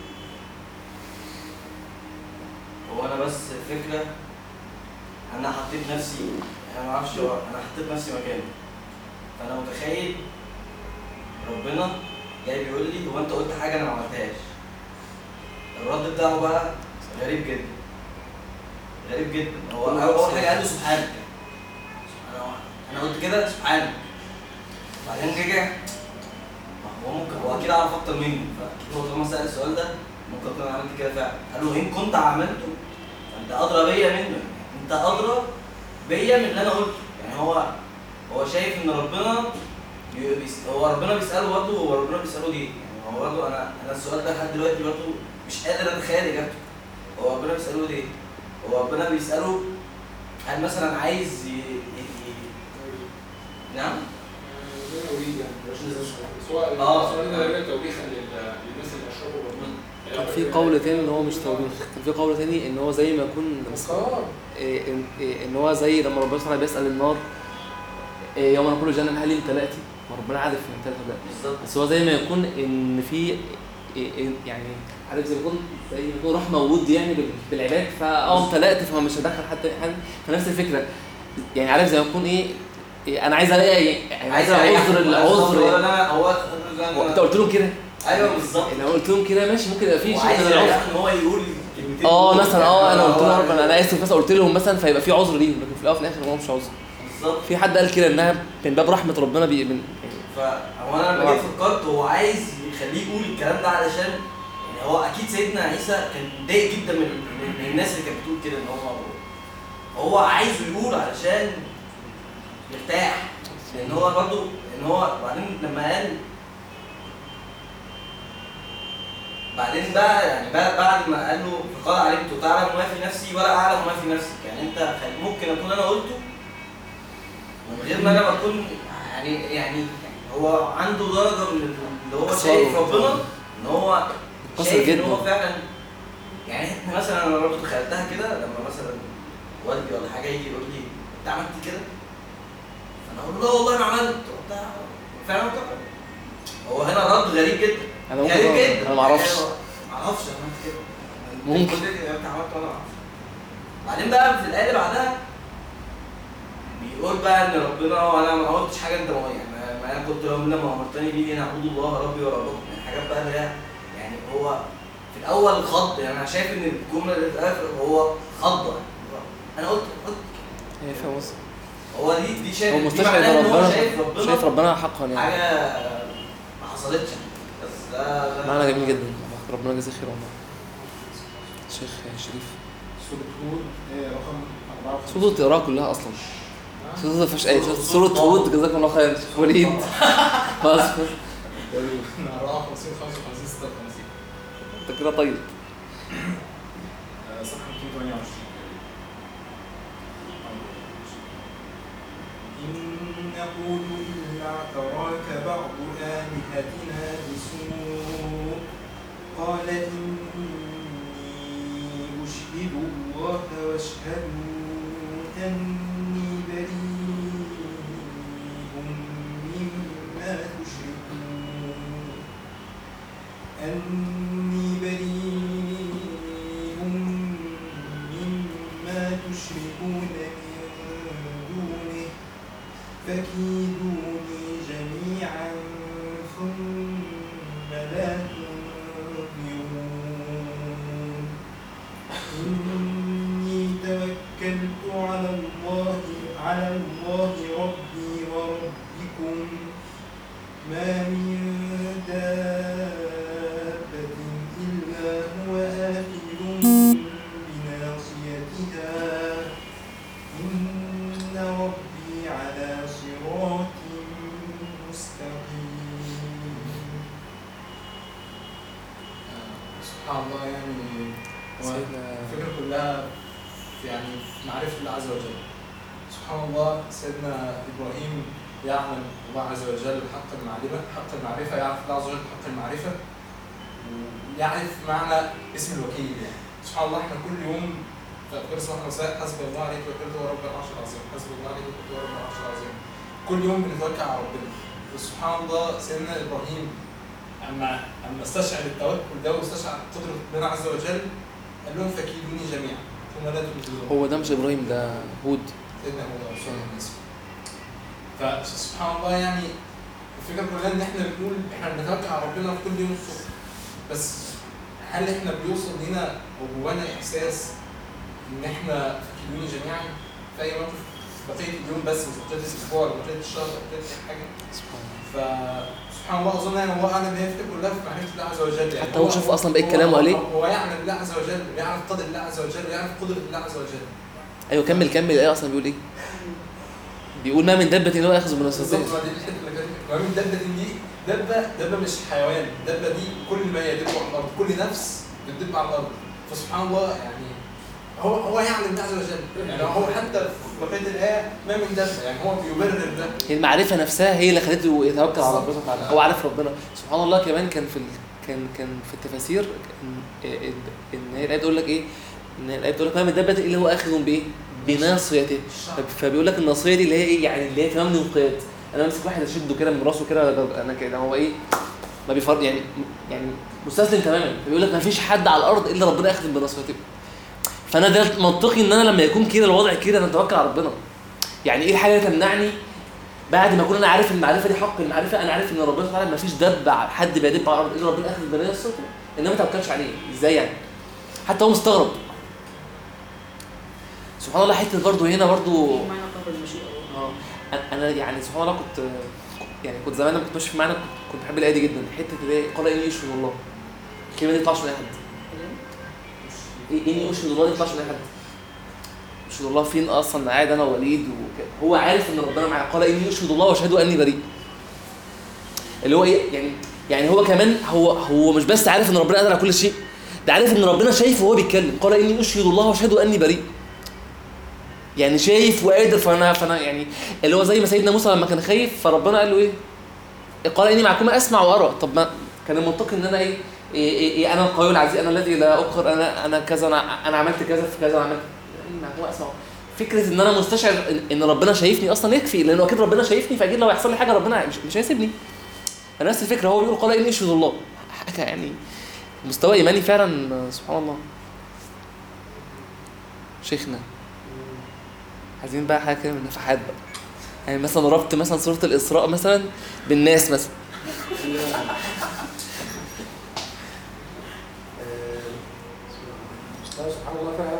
S7: هو أنا بس الفكرة أنا حطيت نفسي أنا معرفش هو أنا حطيت نفسي مكانه فأنا متخيل ربنا جاي بيقول لي هو أنت قلت حاجة أنا ما عملتهاش الرد بتاعه بقى غريب جدا غريب جدا هو أول حاجة قال له سبحانك انا انا قلت كده سبحانك بعدين جه جه ما هو ممكن هو اكيد عارف اكتر مني فاكيد هو طالما سال السؤال ده ممكن اكون عملت كده فعلا قال له ان كنت عملته فانت ادرى بيا منه انت ادرى بيا من اللي انا قلته يعني هو هو شايف ان ربنا بي- بيس- هو ربنا بيساله برضه هو ربنا بيساله ليه؟ يعني هو برضه انا انا السؤال ده لحد دلوقتي برضه مش قادر اتخيل اجابته هو ربنا بيساله ليه؟ هو ربنا بيساله هل مثلا عايز ي... ي... نعم
S5: لا اريد يعني مش لازم سواء
S7: آه.
S5: سواء ده توبيخا لل- للناس اللي اشربوا ربنا
S2: كان في قول تاني ان هو مش توبيخ كان في قول تاني ان هو زي ما يكون
S5: انكار
S2: إيه ان, إيه ان هو زي لما ربنا سبحانه بيسال النار إيه يوم نقول الجنه هل امتلأتي؟ ما ربنا عارف ان امتلأت ولا لا
S7: بالظبط
S2: بس هو زي ما يكون ان في إيه إيه يعني عارف زي ما يكون زي ما يكون رحمه وود يعني بال- بالعباد فاه امتلأت فمش هدخل حد حد فنفس الفكره يعني عارف زي ما يكون ايه, إيه انا عايز الاقي يعني عايز عذر العذر
S7: لا هو
S2: هو انت قلت لهم كده
S7: ايوه بالظبط
S2: لو قلت لهم كده ماشي ممكن يبقى في شيء
S7: وعايز
S2: من العذر
S7: يريح ان هو يقول كلمتين
S2: اه
S7: دول.
S2: مثلا اه انا قلت
S7: هو
S2: لهم ربنا انا اسف مثلا قلت لهم مثلا فيبقى في عذر ليهم لكن في الاول وفي الاخر هو مش عذر
S7: بالظبط
S2: في حد قال كده انها من باب رحمه ربنا بي من
S7: فهو انا لما جيت فكرت هو عايز يخليه يقول الكلام ده علشان يعني هو اكيد سيدنا عيسى كان متضايق جدا من, من, من الناس اللي كانت بتقول كده ان هو هو عايزه يقول علشان يرتاح لان هو برضه ان هو بعدين لما قال بعدين بقى يعني بقى بعد ما قال له فقال علمت تعلم ما في نفسي ولا اعلم ما في نفسك يعني انت خل- ممكن اكون انا قلته من غير ما انا بكون يعني يعني هو عنده درجه من اللي هو
S2: إقصار
S7: شايف
S2: وبتاع.
S7: ربنا ان هو
S2: قصر
S7: شايف ان
S2: جدا.
S7: هو فعلا يعني احنا مثلا انا برضه تخيلتها كده لما مثلا والدي ولا حاجه يجي يقول لي انت عملت كده فانا اقول له لا والله انا عملت وبتاع فعلا كده هو هنا الرد غريب جدا
S2: انا ممكن
S7: غريب
S2: أقول-
S7: جدا
S2: انا ما اعرفش
S7: يعني ما اعرفش انا عملت كده
S2: ممكن.
S7: كل اللي انت عملته وانا ما اعرفش بعدين بقى في الايه اللي بعدها بيقول بقى ان ربنا وانا ما قلتش حاجه انت ما يعني ما- ما انا كنت لما لما امرتني بيه ان اعبد الله ربي وربكم يعني حاجات بقى اللي هي يعني هو في الاول خض يعني انا شايف ان الجمله اللي اتقالت هو خضه يعني انا قلت قلت
S2: هي فاهم قصدي؟
S7: هو دي دي شايف
S2: هو
S7: دي
S2: مستشعر
S7: معناها
S2: ان
S7: ان هو
S2: ربنا
S7: شايف ربنا
S2: شايف ربنا حقا يعني
S7: حاجه ما حصلتش بس ده ده
S2: معنى جميل جدا ربنا يجزيه خير والله شيخ شريف
S5: سورة هود آية رقم 54
S2: سورة تقراها كلها اصلا سورة ما فيهاش ايه سورة هود جزاكم الله خير وليد خلاص
S5: نقراها 50 55 56
S2: انت كده طيب
S5: آه، صفحة 228 إن نقول إلا اعتراك بعض آلهتنا بسوء قال إني أشهد الله واشهدوا أني بريء مما تشركون أني بريء مما تشركون من دونه فكيدوني جميعا ثم لا تنظرون إني توكلت على الله على الله ربي وربكم ما من دابة إلا هو آخذ بناصيتها إن ربي على صراط مستقيم سبحان الله يعني هو
S2: سيدنا
S5: الفكرة كلها في يعني في معرفة الله عز وجل سبحان الله سيدنا إبراهيم يعلم الله عز وجل حق المعرفة حق المعرفة يعرف الله عز وجل حق المعرفة ويعرف معنى اسم الوكيل يعني سبحان الله احنا كل يوم في أذكار الصباح والمساء حسب الله عليه توكلت هو رب العرش العظيم حسب الله عليه توكلت هو رب العرش العظيم كل يوم بنتوكل على ربنا وسبحان الله سيدنا إبراهيم أما أما استشعر التوكل ده واستشعر قدرة ربنا عز وجل قال لهم فكيدوني جميعا ثم لا تنزلون
S2: هو ده مش ابراهيم ده هود
S5: سيدنا هو رسول الله اسمه فسبحان الله يعني الفكره كلها ان احنا بنقول احنا بنتوكل على ربنا في كل يوم الصبح بس هل احنا بيوصل لنا او جوانا احساس ان احنا فاكرين جميعا في اي موقف بقيه اليوم بس مش بقيه الاسبوع ولا بقيه الشهر ولا بقيه اي حاجه
S2: سبحان الله
S5: فسبحان الله اظن يعني الله اعلم هي الفكره كلها في معرفه الله عز وجل يعني
S2: حتى هو شوف أصلاً بقية كلامه قال إيه؟
S5: هو يعلم الله عز وجل ويعرف قدر الله عز وجل ويعرف قدره الله عز وجل
S2: ايوه كمل كمل الايه اصلا بيقول ايه بيقول ما من دابه الا هو ياخذ بناصيتها
S5: بالظبط ما دي الحته اللي كانت ما بين دبه دي دبه دبه مش حيوان دبه دي كل ما يدب على الارض كل نفس بتدب على الارض فسبحان الله يعني هو هو يعلم الله عز وجل يعني هو حتى في بقيه الايه ما من دفع يعني هو بيبرر ده
S2: هي المعرفه نفسها هي اللي خلته يتوكل على ربنا سبحانه وتعالى هو عارف ربنا سبحان الله كمان كان في ال... كان كان في التفاسير ان ان هي الايه بتقول لك ايه ان الايه بتقول لك ما من دابه الا هو اخذ بايه بناصيته فب- فبيقول لك الناصيه دي اللي هي ايه يعني اللي هي تمام الانقياد انا ماسك واحد اشده كده من راسه كده انا كده هو ايه ما بيفرق يعني يعني مستسلم تماما فبيقول لك ما فيش حد على الارض الا ربنا اخذ بناصيته فانا ده منطقي ان انا لما يكون كده الوضع كده انا اتوكل على ربنا يعني ايه الحاجه اللي تمنعني بعد ما اكون انا عارف المعرفه دي حق المعرفه انا عارف ان ربنا سبحانه ما فيش دب ع- حد بيدب على الارض الا ربنا اخذ بناصيته ان أنا ما توكلش عليه ازاي يعني حتى هو مستغرب سبحان الله حته برضه هنا برضه
S1: في معنى قبل المشيئه
S2: اه أنا- انا يعني سبحان الله كنت يعني كنت زمان لما كنت ماشي في معنى كنت, كنت بحب الايه دي جدا حته اللي هي قال اني اشهد الله الكلمه دي ما تطلعش من اي حد إيه اني اشهد الله دي ما تطلعش من اي حد اشهد الله فين اصلا قاعد انا ووليد وكده هو عارف ان ربنا معاه قال اني اشهد الله واشهد اني بريء اللي هو ايه يعني يعني هو كمان هو هو مش بس عارف ان ربنا قادر على كل شيء ده عارف ان ربنا شايفه وهو بيتكلم قال اني اشهد الله واشهد اني بريء يعني شايف وقادر فانا فانا يعني اللي هو زي ما سيدنا موسى لما كان خايف فربنا قال له ايه؟ قال اني معكما اسمع وارى طب ما كان المنطقي ان انا ايه, إيه, إيه, إيه انا القوي العزيز انا الذي لا اقهر انا انا كذا انا انا عملت كذا في كذا عملت اني معكما اسمع فكره ان انا مستشعر إن- ان ربنا شايفني اصلا يكفي لانه اكيد ربنا شايفني فاكيد لو هيحصل لي حاجه ربنا مش, مش هيسيبني فنفس الفكره هو بيقول قال اني اشهد الله حاجه يعني مستوى ايماني فعلا سبحان الله شيخنا عايزين بقى حاجه كده من النفحات بقى يعني مثلا ربط مثلا سوره الاسراء مثلا بالناس مثلا
S6: لا سبحان الله فعلا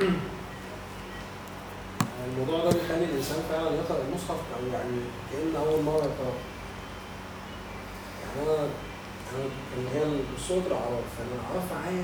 S6: الموضوع ده بيخلي الانسان فعلا يقرا المصحف او يعني كان اول مره يقراه يعني انا انا كان هي سوره الاعراف فانا اعرفها عين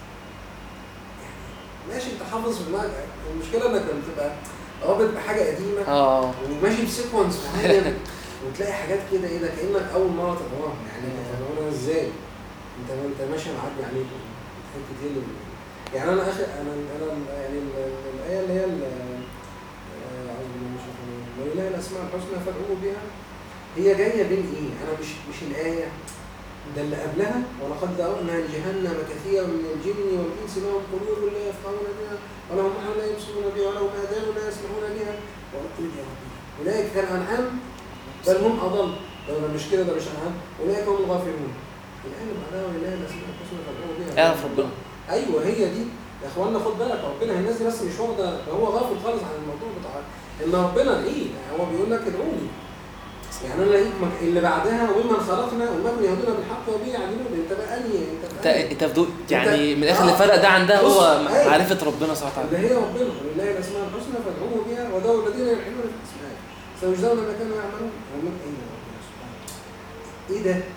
S6: يعني ماشي انت حافظ في دماغك المشكله انك لما تبقى رابط بحاجه قديمه
S2: اه
S6: وماشي بسيكونس معين وتلاقي حاجات كده ايه ده كانك اول مره تقراها يعني انا انا ازاي انت انت ماشي معدي عليك حته ايه اللي- يعني انا اخر انا انا يعني ال- ال- الايه اللي هي ال- آه، أعوذ بالله من الشيطان الرجيم. ولله الاسماء الحسنى فادعوه بها هي جايه بين ايه؟ انا مش مش الايه ده اللي قبلها ولقد ذرأنا لجهنم كثيرا من الجن والانس لهم قلوب لا يفقهون بها ولهم اعين لا يبصرون بها ولهم اذان لا يسمعون بها وقل يا ربي اولئك كالانعام بل هم اضل ده ده مش كده ده مش انعام اولئك هم الغافلون الايه اللي بعدها ولله الاسماء الحسنى فادعوه بها
S2: اعرف ربنا
S6: ايوه هي دي يا اخوانا خد بالك ربنا الناس دي بس مش واخده ده هو غافل خالص عن الموضوع بتاع ان ربنا ايه هو بيقول لك ادعوني يعني انا لقيت مك- اللي بعدها ومن خلقنا وما يهدون بالحق وبه يعدلون انت بقى انهي انت
S2: انت
S6: بقى
S2: انت بدو يعني
S6: أنت-
S2: من الاخر
S6: آه.
S2: اللي فرق ده عن ده
S6: بص،
S2: هو
S6: أيوة.
S2: معرفه ربنا سبحانه وتعالى
S6: اللي هي ربنا ولله الاسماء الحسنى فادعوه بها وذروا الذين يلحدون في اسمائه سيجزون ما كانوا يعملون ومن اين ربنا سبحانه وتعالى ايه ده؟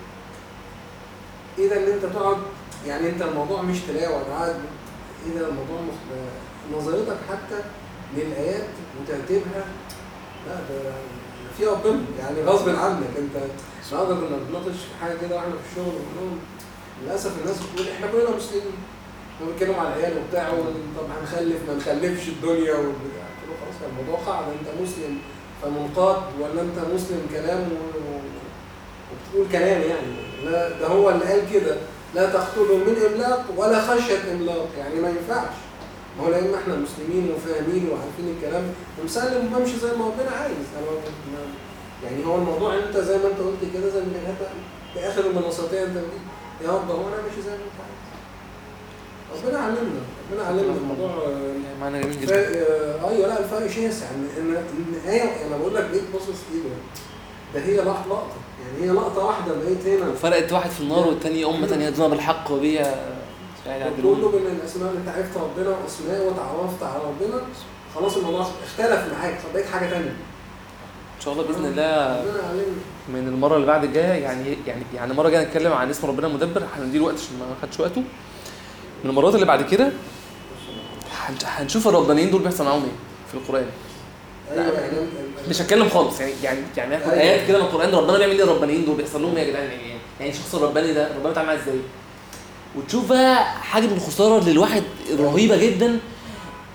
S6: ايه ده ان انت تقعد يعني انت الموضوع مش تلاوه ده قاعد ايه ده الموضوع مخ... نظرتك حتى للايات وترتيبها لا ده في ربنا يعني غصب عنك انت النهارده كنا بنناقش في حاجه كده واحنا في الشغل وقلنا لهم للاسف الناس بتقول احنا كلنا مسلمين وبيتكلموا على العيال وبتاع طب هنخلف ما نخلفش الدنيا وبتاع قلت له خلاص الموضوع قاعده انت مسلم فمنقاد ولا انت مسلم كلام و... و- وبتقول كلام يعني لا ده هو اللي قال كده لا تقتلوا من املاق ولا خشيه املاق يعني ما ينفعش ما هو لان احنا مسلمين وفاهمين وعارفين الكلام ومسلم وبمشي زي ما ربنا عايز انا ما- يعني هو الموضوع انت زي ما انت قلت كده زي ما انت في اخر المناصرتين انت بتقول يا رب هو انا ماشي زي ما انت عايز ربنا علمنا ربنا علمنا الموضوع آه،
S2: معنى جميل جدا
S6: فرق آه، ايوه لا الفرق شاسع ان ان ان ايه انا بقول لك بقيت باصص ايه ده ده هي لقطه لقطه يعني هي لقطه واحده بقيت هنا
S2: وفرقت واحد في النار والتاني امه تانية يهدون بالحق وبيا
S6: كله
S2: يعدلون
S6: من الاسماء اللي انت عرفت ربنا واسماء وتعرفت على ربنا خلاص الموضوع اختلف معاك بقيت حاجه ثانيه
S2: ان شاء الله باذن الله
S6: ربنا علمنا
S2: من المره اللي بعد الجايه يعني يعني يعني المره الجايه نتكلم عن اسم ربنا المدبر هنديله وقت عشان ما خدش وقته من المرات اللي بعد كده هن- هنشوف الربانيين دول بيحصل معاهم ايه في القران
S6: ايوه يعني
S2: مش هتكلم خالص يعني يعني يعني هاخد
S6: أيوة.
S2: ايات كده من القران ربنا بيعمل ايه الربانيين دول بيحصل لهم ايه يا جدعان يعني يعني الشخص الرباني ده ربنا بيتعامل معاه ازاي وتشوف بقى حاجه من الخساره اللي الواحد رهيبه جدا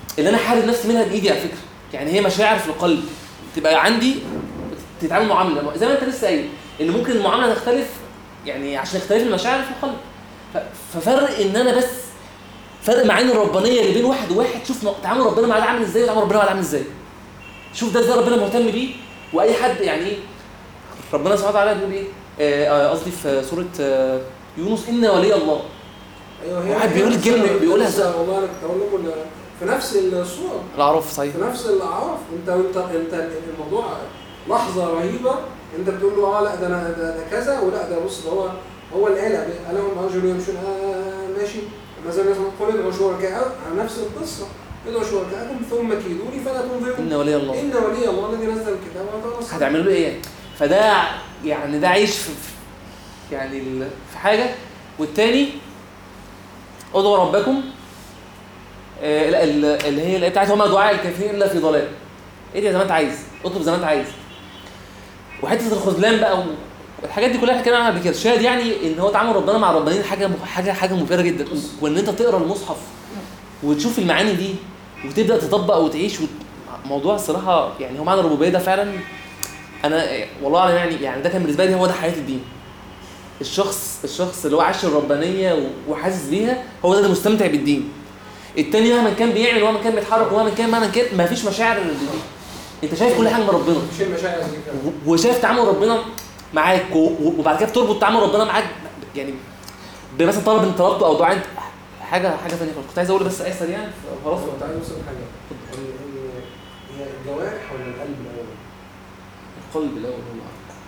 S2: اللي انا حارب نفسي منها بايدي على فكره يعني هي مشاعر في القلب تبقى عندي تتعامل معامله زي ما انت لسه قايل ان ممكن المعامله تختلف يعني عشان يختلف المشاعر في القلب ف- ففرق ان انا بس فرق معاني الربانيه اللي بين واحد وواحد شوف م- تعامل ربنا مع ده عامل ازاي وتعامل ربنا مع ده عامل ازاي شوف ده ازاي ربنا مهتم بيه واي حد يعني ايه ربنا سبحانه وتعالى بيقول ايه آه، آه، قصدي في سوره آه، يونس ان ولي الله
S8: ايوه هي
S2: واحد
S8: هي
S2: بيقول
S8: نفس-
S2: الكلمة- بيقولها
S8: نفس-
S2: ازاي؟
S8: والله انا كنت هقول لكم إن في نفس الصوره
S2: الاعراف صحيح
S8: في نفس الاعراف انت انت انت الموضوع لحظه رهيبه انت بتقول له اه لا ده انا ده, ده كذا ولا ده بص ده هو هو اللي قال قال لهم رجل يمشون آه ماشي ما زال يسمع قل ادعوا شركاء على نفس القصه ادعوا شركاءكم ثم كيدوني فلا تنظرون
S2: ان ولي الله
S8: ان ولي الله الذي نزل الكتاب واتى الصلاة.
S2: هتعملوا له ايه يعني؟ فده يعني ده عيش في في- يعني ال- في حاجه والتاني ادعوا ربكم آه، لا ال- اللي هي اللي بتاعت وما دعاء الكافرين الا في ضلال ايه دي زي ما انت عايز اطلب زي ما انت عايز وحته الخذلان بقى والحاجات دي كلها احنا اتكلمنا عنها قبل كده شاهد يعني ان هو تعامل ربنا مع الربانيين حاجه حاجه حاجه مبهره جدا وان انت تقرا المصحف وتشوف المعاني دي وتبدا تطبق وتعيش وت... موضوع الصراحه يعني هو معنى الربوبيه ده فعلا انا والله اعلم يعني يعني ده كان بالنسبه لي هو ده حياه الدين الشخص الشخص اللي هو عاش الربانيه و- وحاسس بيها هو ده اللي مستمتع بالدين التاني مهما كان بيعمل ومهما كان بيتحرك ومهما كان مهما كان ما فيش مشاعر للدين انت شايف كل حاجه من ربنا
S8: مش المشاعر دي كده.
S2: و- وشايف تعامل ربنا معاك و- و- وبعد كده بتربط تعامل ربنا معاك ب- يعني بمثلا طلب انت طلبته او دعاء انت حاجه حاجه ثانيه خالص كنت عايز اقول بس اي سريعا خلاص
S8: خلاص كنت عايز اوصل لحاجه ال- ال- هي الجوارح ولا القلب الاول؟
S2: القلب الاول هو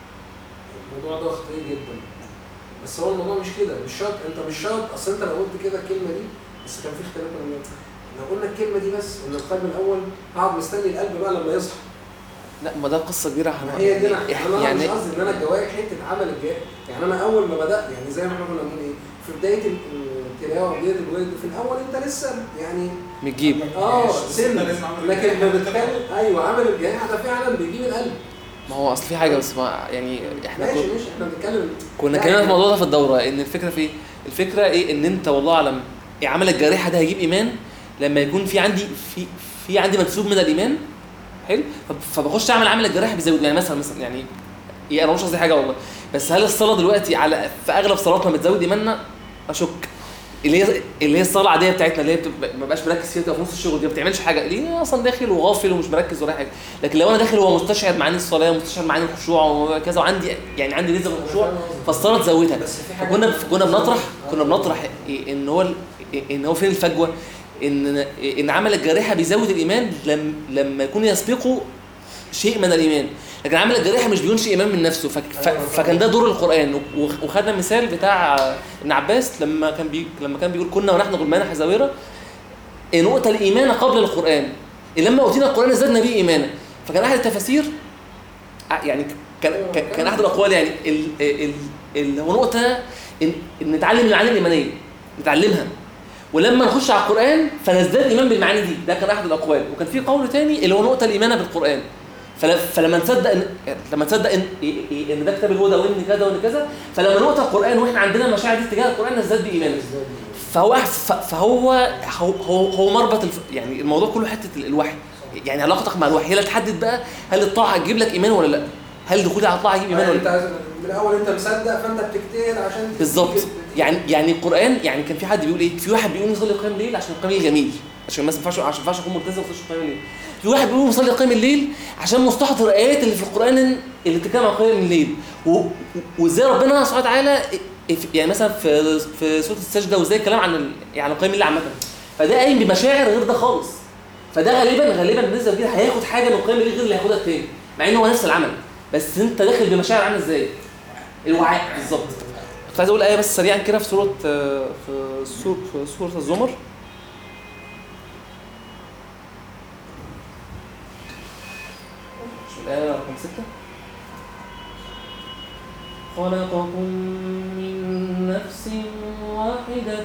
S8: الموضوع ده خطير جدا بس هو الموضوع مش كده مش شرط انت مش شرط اصل انت لو قلت كده الكلمه دي بس كان في اختلاف بين الناس. لو قلنا الكلمه دي بس ان القلب الاول هقعد مستني القلب بقى لما يصحى
S2: لا ما ده قصه كبيره
S8: ما
S2: احنا
S8: هي دي انا
S2: إح-
S8: انا
S2: يعني
S8: مش قصدي ان انا الجوارح حته عمل الجارح يعني انا اول ما بدات يعني زي ما احنا كنا بنقول ايه في بدايه ال- التلاوه وبدايه الورد في الاول انت لسه يعني
S2: بتجيب
S8: اه
S3: ماشي، بس
S8: سن
S3: أنت لازم عمل
S8: لكن
S3: الجارح.
S8: لما بتتكلم ايوه عمل الجارح ده فعلا بيجيب القلب
S2: ما هو اصل في حاجه بس ما يعني احنا
S8: ماشي
S2: كنا
S8: ماشي احنا بنتكلم
S2: كنا
S8: لا،
S2: اتكلمنا في
S8: يعني-
S2: الموضوع ده في الدوره ان الفكره في ايه؟ الفكره ايه ان انت والله اعلم إيه عمل الجارحه ده هيجيب ايمان لما يكون في عندي في في عندي منسوب من الايمان حلو فب- فبخش اعمل عمل الجراحه بيزود يعني مثلا مثلا يعني إيه انا مش قصدي حاجه والله بس هل الصلاه دلوقتي على في اغلب صلاتنا بتزود ايماننا اشك اللي هي اللي هي الصلاه العاديه بتاعتنا اللي هي بتبقى- ما بقاش مركز فيها تبقى في نص الشغل دي ما بتعملش حاجه ليه اصلا داخل وغافل ومش مركز ولا حاجه لكن لو انا داخل هو مستشعر معاني الصلاه ومستشعر معاني الخشوع وكذا وعندي يعني عندي نسبه من الخشوع فالصلاه تزودها
S8: بس في حاجه
S2: كنا كنا بنطرح كنا بنطرح إيه ان هو ال- إيه ان هو فين الفجوه ان ان عمل الجارحه بيزود الايمان لم لما يكون يسبقه شيء من الايمان لكن عمل الجارحه مش بينشئ ايمان من نفسه فك ف فكان ده دور القران وخ- وخدنا المثال بتاع ابن عباس لما كان بي لما كان بيقول كنا ونحن غلمان حزاوره ان اوتى الايمان قبل القران لما اوتينا القران زادنا به ايمانا فكان احد التفاسير ع- يعني كان كان- كان احد الاقوال يعني ال- ال- اللي هو نقطه ان إن نتعلم المعاني الايمانيه نتعلمها ولما نخش على القران فنزداد ايمان بالمعاني دي ده كان احد الاقوال وكان في قول تاني اللي هو نقطه الايمان بالقران فل- فلما نصدق ان لما تصدق ان إيه- إيه- ان ده كتاب الهدى وان كذا وان كذا فلما نقطه القران واحنا عندنا المشاعر دي تجاه القران نزداد بايماننا فهو ف- فهو هو هو, هو مربط الف... يعني الموضوع كله حته ال- الوحي يعني علاقتك مع الوحي هي اللي تحدد بقى هل الطاعه تجيب لك ايمان ولا لا هل دخولي على الطاعه يجيب ايمان
S8: يعني
S2: ولا
S8: انت
S2: لا
S8: عايز- من الاول انت مصدق فانت بتجتهد عشان
S2: بالظبط
S8: تيجي-
S2: يعني يعني القران يعني كان في حد بيقول ايه في واحد بيقول يصلي قيام الليل عشان قيام الليل جميل عشان الناس ما ينفعش عشان ما ينفعش اكون ملتزم واخش قيام الليل في واحد بيقول مصلي قيام الليل عشان مستحضر الايات اللي في القران اللي بتتكلم عن قيام الليل و- و- وازاي ربنا سبحانه وتعالى يعني مثلا في في سوره السجده وازاي الكلام عن ال- يعني قيام الليل عامه فده قايم بمشاعر غير ده خالص فده غالبا غالبا بالنسبه كده هياخد حاجه من قيام الليل غير اللي هياخدها التاني مع ان هو نفس العمل بس انت داخل بمشاعر عامله ازاي الوعاء بالظبط كنت عايز اقول ايه بس سريعا كده في سوره آه، في سوره في سوره الزمر شو الايه رقم 6 خلقكم من نفس واحدة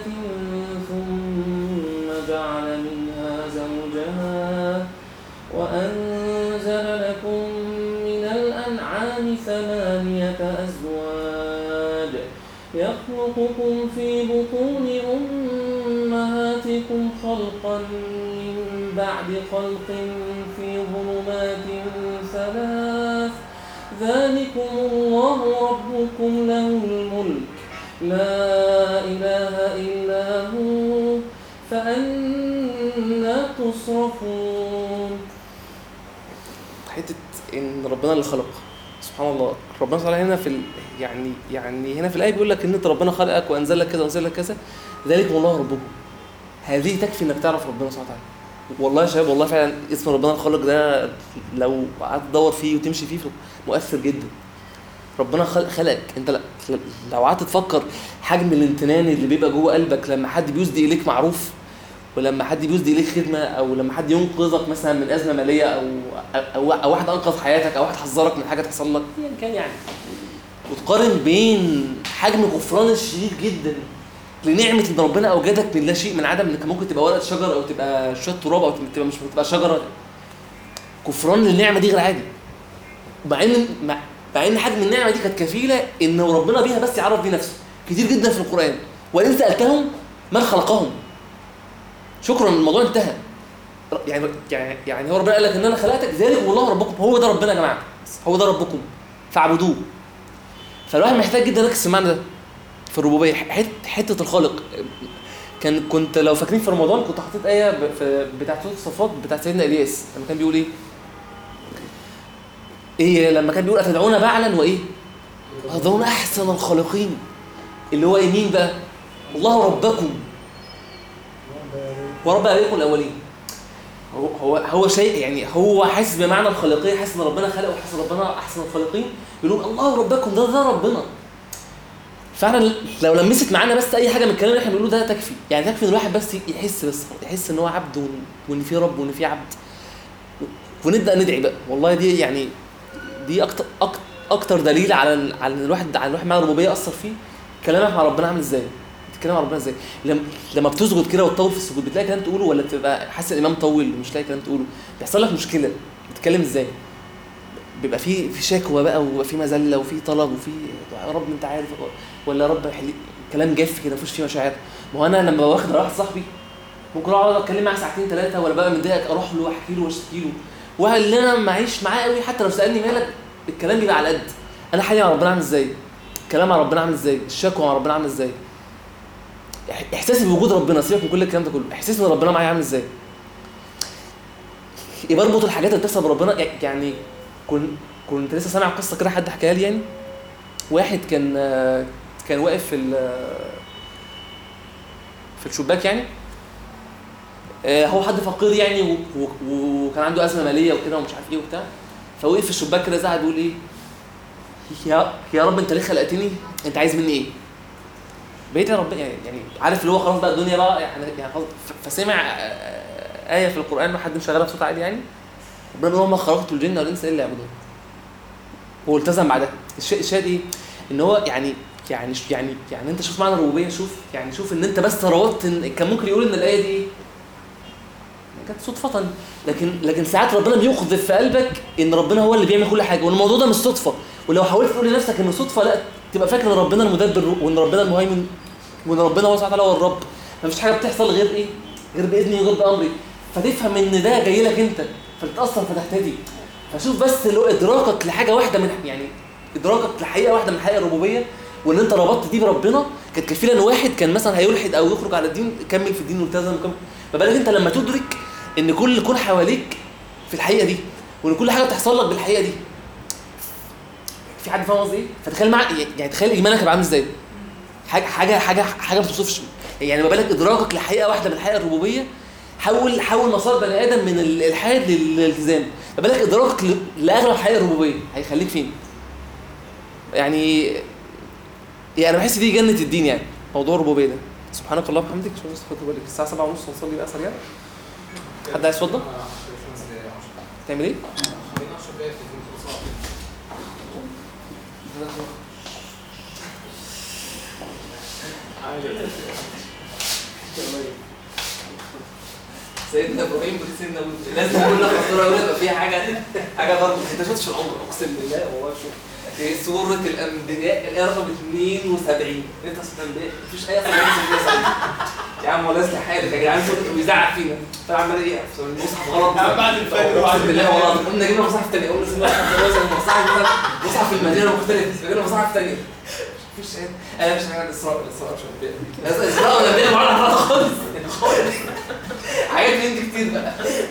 S2: ثم جعل منها زوجها وأنزل لكم من الأنعام ثمانية أزواج يخلقكم في بطون أمهاتكم خلقا من بعد خلق في ظلمات ثلاث ذلكم الله ربكم له الملك لا إله إلا هو فأنا تصرفون حتة إن ربنا اللي خلق سبحان الله ربنا تعالى هنا في ال... يعني يعني هنا في الآية بيقول لك إن أنت ربنا خلقك وأنزل لك كذا وأنزل لك كذا ذلكم الله ربكم هذه تكفي إنك تعرف ربنا سبحانه وتعالى والله يا شباب والله فعلا اسم ربنا الخالق ده لو قعدت تدور فيه وتمشي فيه مؤثر جدا ربنا خلق خلقك انت لا- لو قعدت تفكر حجم الامتنان اللي بيبقى جوه قلبك لما حد بيسدي اليك معروف ولما حد بيسدي اليك خدمه او لما حد ينقذك مثلا من ازمه ماليه او او, أو واحد انقذ حياتك او واحد حذرك من حاجه تحصل لك ايا كان يعني وتقارن بين حجم غفران الشديد جدا لنعمه ان ربنا اوجدك من لا شيء من عدم انك ممكن تبقى ورقه شجر او تبقى شويه تراب او تبقى مش تبقى شجره كفران للنعمه دي غير عادي مع ان مع, مع ان حجم النعمه دي كانت كفيله ان ربنا بيها بس يعرف بيه نفسه كتير جدا في القران وان سالتهم من خلقهم شكرا الموضوع انتهى يعني يعني يعني هو ربنا قال لك ان انا خلقتك ذلك والله ربكم هو ده ربنا يا جماعه هو ده ربكم فاعبدوه فالواحد محتاج جدا يركز في المعنى ده في الربوبيه حته حته الخالق كان كنت لو فاكرين في رمضان كنت حاطط ايه ب- في بتاعت سوره الصفات بتاعت سيدنا الياس لما كان بيقول ايه؟ ايه لما كان بيقول اتدعون بعلا وايه؟ وتذرون احسن الخالقين اللي هو إيه مين بقى؟ الله ربكم ورب ابائكم الاولين هو هو هو شيء يعني هو حاسس بمعنى الخالقيه حاسس ان ربنا خلق وحاسس ان ربنا احسن الخالقين يقول الله ربكم ده ده ربنا فعلا لو لمست معانا بس اي حاجه من الكلام اللي احنا بنقوله ده تكفي يعني تكفي ان الواحد بس يحس بس يحس ان هو عبد وان, وإن في رب وان في عبد ونبدا ندعي بقى والله دي يعني دي اكتر اكتر, أكتر دليل على ال- على ان الواحد على الواحد مع الربوبيه اثر فيه كلامك مع ربنا عامل ازاي بتتكلم مع ربنا ازاي لما لما بتسجد كده وتطول في السجود بتلاقي كلام تقوله ولا بتبقى حاسس الامام طول ومش لاقي كلام تقوله بيحصل لك مشكله بتتكلم ازاي بيبقى في في شكوى بقى وبيبقى في مذله وفي طلب وفي يا رب انت عارف ولا يا رب حلي كلام جاف كده مفيش فيه مشاعر ما هو انا لما واخد راحه صاحبي ممكن اقعد اتكلم معاه ساعتين ثلاثه ولا بقى متضايق اروح له واحكي له واشتكي له واللي انا معيش معاه قوي حتى لو سالني مالك الكلام بيبقى على قد انا حالي مع ربنا عامل ازاي الكلام مع ربنا عامل ازاي الشكوى مع ربنا عامل ازاي إح- احساسي بوجود ربنا سيبك من كل الكلام ده كله احساسي ان ربنا معايا عامل ازاي يبقى بربط الحاجات اللي بتحصل بربنا يعني كنت كنت لسه سامع قصه كده حد حكاها لي يعني واحد كان آه، كان واقف في ال- في الشباك يعني آه، هو حد فقير يعني و- و- وكان عنده ازمه ماليه وكده ومش عارف ايه وبتاع فوقف في الشباك كده زعل بيقول ايه يا يا رب انت ليه خلقتني انت عايز مني ايه بقيت يا رب يعني يعني عارف اللي هو خلاص بقى الدنيا بقى يعني يعني خلاص ف- فسمع آه، ايه في القران ما حد مشغلها بصوت عالي يعني ربنا بيقول ما خلقت الجن والانس الا يعبدون هو التزم بعدها الشيء الشاهد ايه ان هو يعني يعني يعني يعني انت شوف معنى الربوبيه شوف يعني شوف ان انت بس روضت ان كان ممكن يقول ان الايه دي ايه كانت صدفة لكن لكن ساعات ربنا بيقذف في قلبك ان ربنا هو اللي بيعمل كل حاجه والموضوع ده مش صدفه ولو حاولت تقول لنفسك انه صدفه لا تبقى فاكر ان ربنا المدبر وان ربنا المهيمن وان ربنا هو سبحانه وتعالى هو الرب مفيش حاجه بتحصل غير ايه؟ غير باذني وغير بامري فتفهم ان ده جاي لك انت فتتاثر فتهتدي فشوف بس لو ادراكك لحاجه واحده من يعني ادراكك لحقيقه واحده من حقائق الربوبيه وان انت ربطت دي بربنا كانت كفيله ان واحد كان مثلا هيلحد او يخرج على الدين كمل في الدين والتزم وكمل ما بالك انت لما تدرك ان كل الكون حواليك في الحقيقه دي وان كل حاجه بتحصل لك بالحقيقه دي في حد فاهم قصدي ايه فتخيل مع يعني تخيل ايمانك هيبقى عامل ازاي حاجه حاجه حاجه حاجه ما توصفش يعني ما بالك ادراكك لحقيقه واحده من حقائق الربوبيه حول حول مسار بني ادم من الالحاد للالتزام ما بالك ادراكك ل- لاغلب حقائق الربوبيه هيخليك فين يعني يعني انا بحس دي جنه الدين يعني موضوع الربوبيه ده سبحانك اللهم وبحمدك اشهد ان لا اله الا انت بالك الساعه 7:30 نصلي بقى سريع حد عايز يتفضل تعمل ايه سيدنا ابراهيم بن سيدنا موسى لازم كل خطوره يقول يبقى فيها حاجه حاجه برضه انت شفتش العمر اقسم بالله والله شوف في سورة الأنبياء الآية رقم 72 أنت أصلا الأنبياء مفيش آية أصلا 72 يا عم ولا اسمع حالك يا جدعان صوتك بيزعق فينا فعمال ايه المصحف غلط
S5: يا عم بعد الفجر وبعد
S2: اقسم بالله والله قمنا جبنا مصاحف تاني قلنا سيبنا مصاحف مثلا مصحف المدينه مختلف جبنا مصاحف تانية مفيش شيء انا مش حاجه الاسراء الاسراء مش مبدئيا الاسراء والنبي معانا حاجه خالص خالص حاجات من دي كتير بقى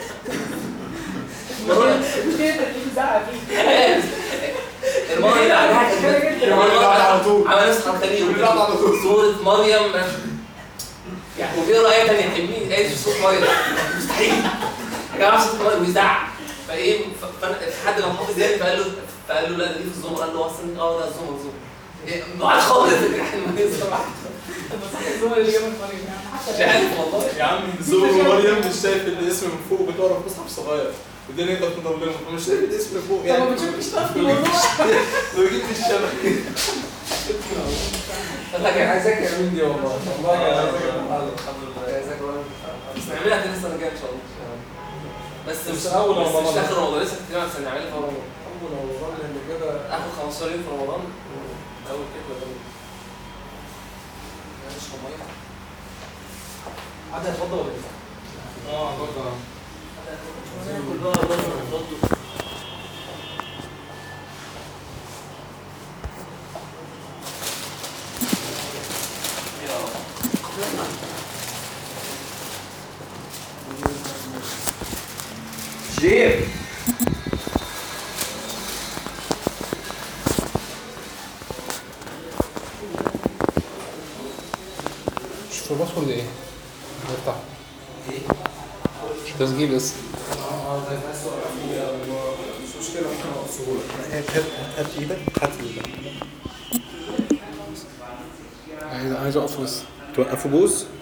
S1: مش كده انت بتزعق فيه
S2: المره اللي بعدها كانت- المره اللي بعدها
S5: على طول
S2: عمل اصحاب تاني
S5: واللي بعده على طول.
S2: سوره مريم يعني وبيقرا ايه تانية حلمين ايه في سوره مريم مستحيل يا جماعه سوره مريم بيزعق فايه ف- فانا في حد لما حافظ يعني فقال له فقال له لا ده دي في الزمر قال له اصلا اه ده الزمر زمر إيه، بعد خالص يعني ما يسمع
S1: الزملاء اللي جابوا المريم يعني حتى
S2: مش عارف والله
S5: يا عم زور مريم مش شايف الاسم من فوق بتقرا في مصحف صغير والدنيا يقدر تضلمه مش شايف الاسم من فوق
S1: طب
S5: يعني
S1: ما بتشوفش طرف في الموضوع
S5: لو جبت الشبكه
S2: لك
S8: انا عايز اذاكر مين دي والله والله
S5: آه،
S8: انا عايز اذاكر
S2: الحمد لله
S8: عايز اذاكر
S2: بس نعملها تاني السنه الجايه ان شاء الله بس
S8: بس
S2: مش
S8: أول
S2: بس
S8: رمضان.
S2: مش اخر رمضان لسه كتير بس نعملها في رمضان
S8: اول رمضان اللي كده
S2: اخر 15 يوم في رمضان اول كده ده مش طبيعي حد هيتفضل ولا لسه؟
S8: اه برضه
S7: ناكل بقى والله برضه جيب
S8: شوف الباسورد ايه؟ افتح تسجيل بس
S5: مش مشكله ممكن اقصه لك
S6: هات هات ايدك هات ايدك
S8: عايز عايز اقف بس
S6: توقفوا بوز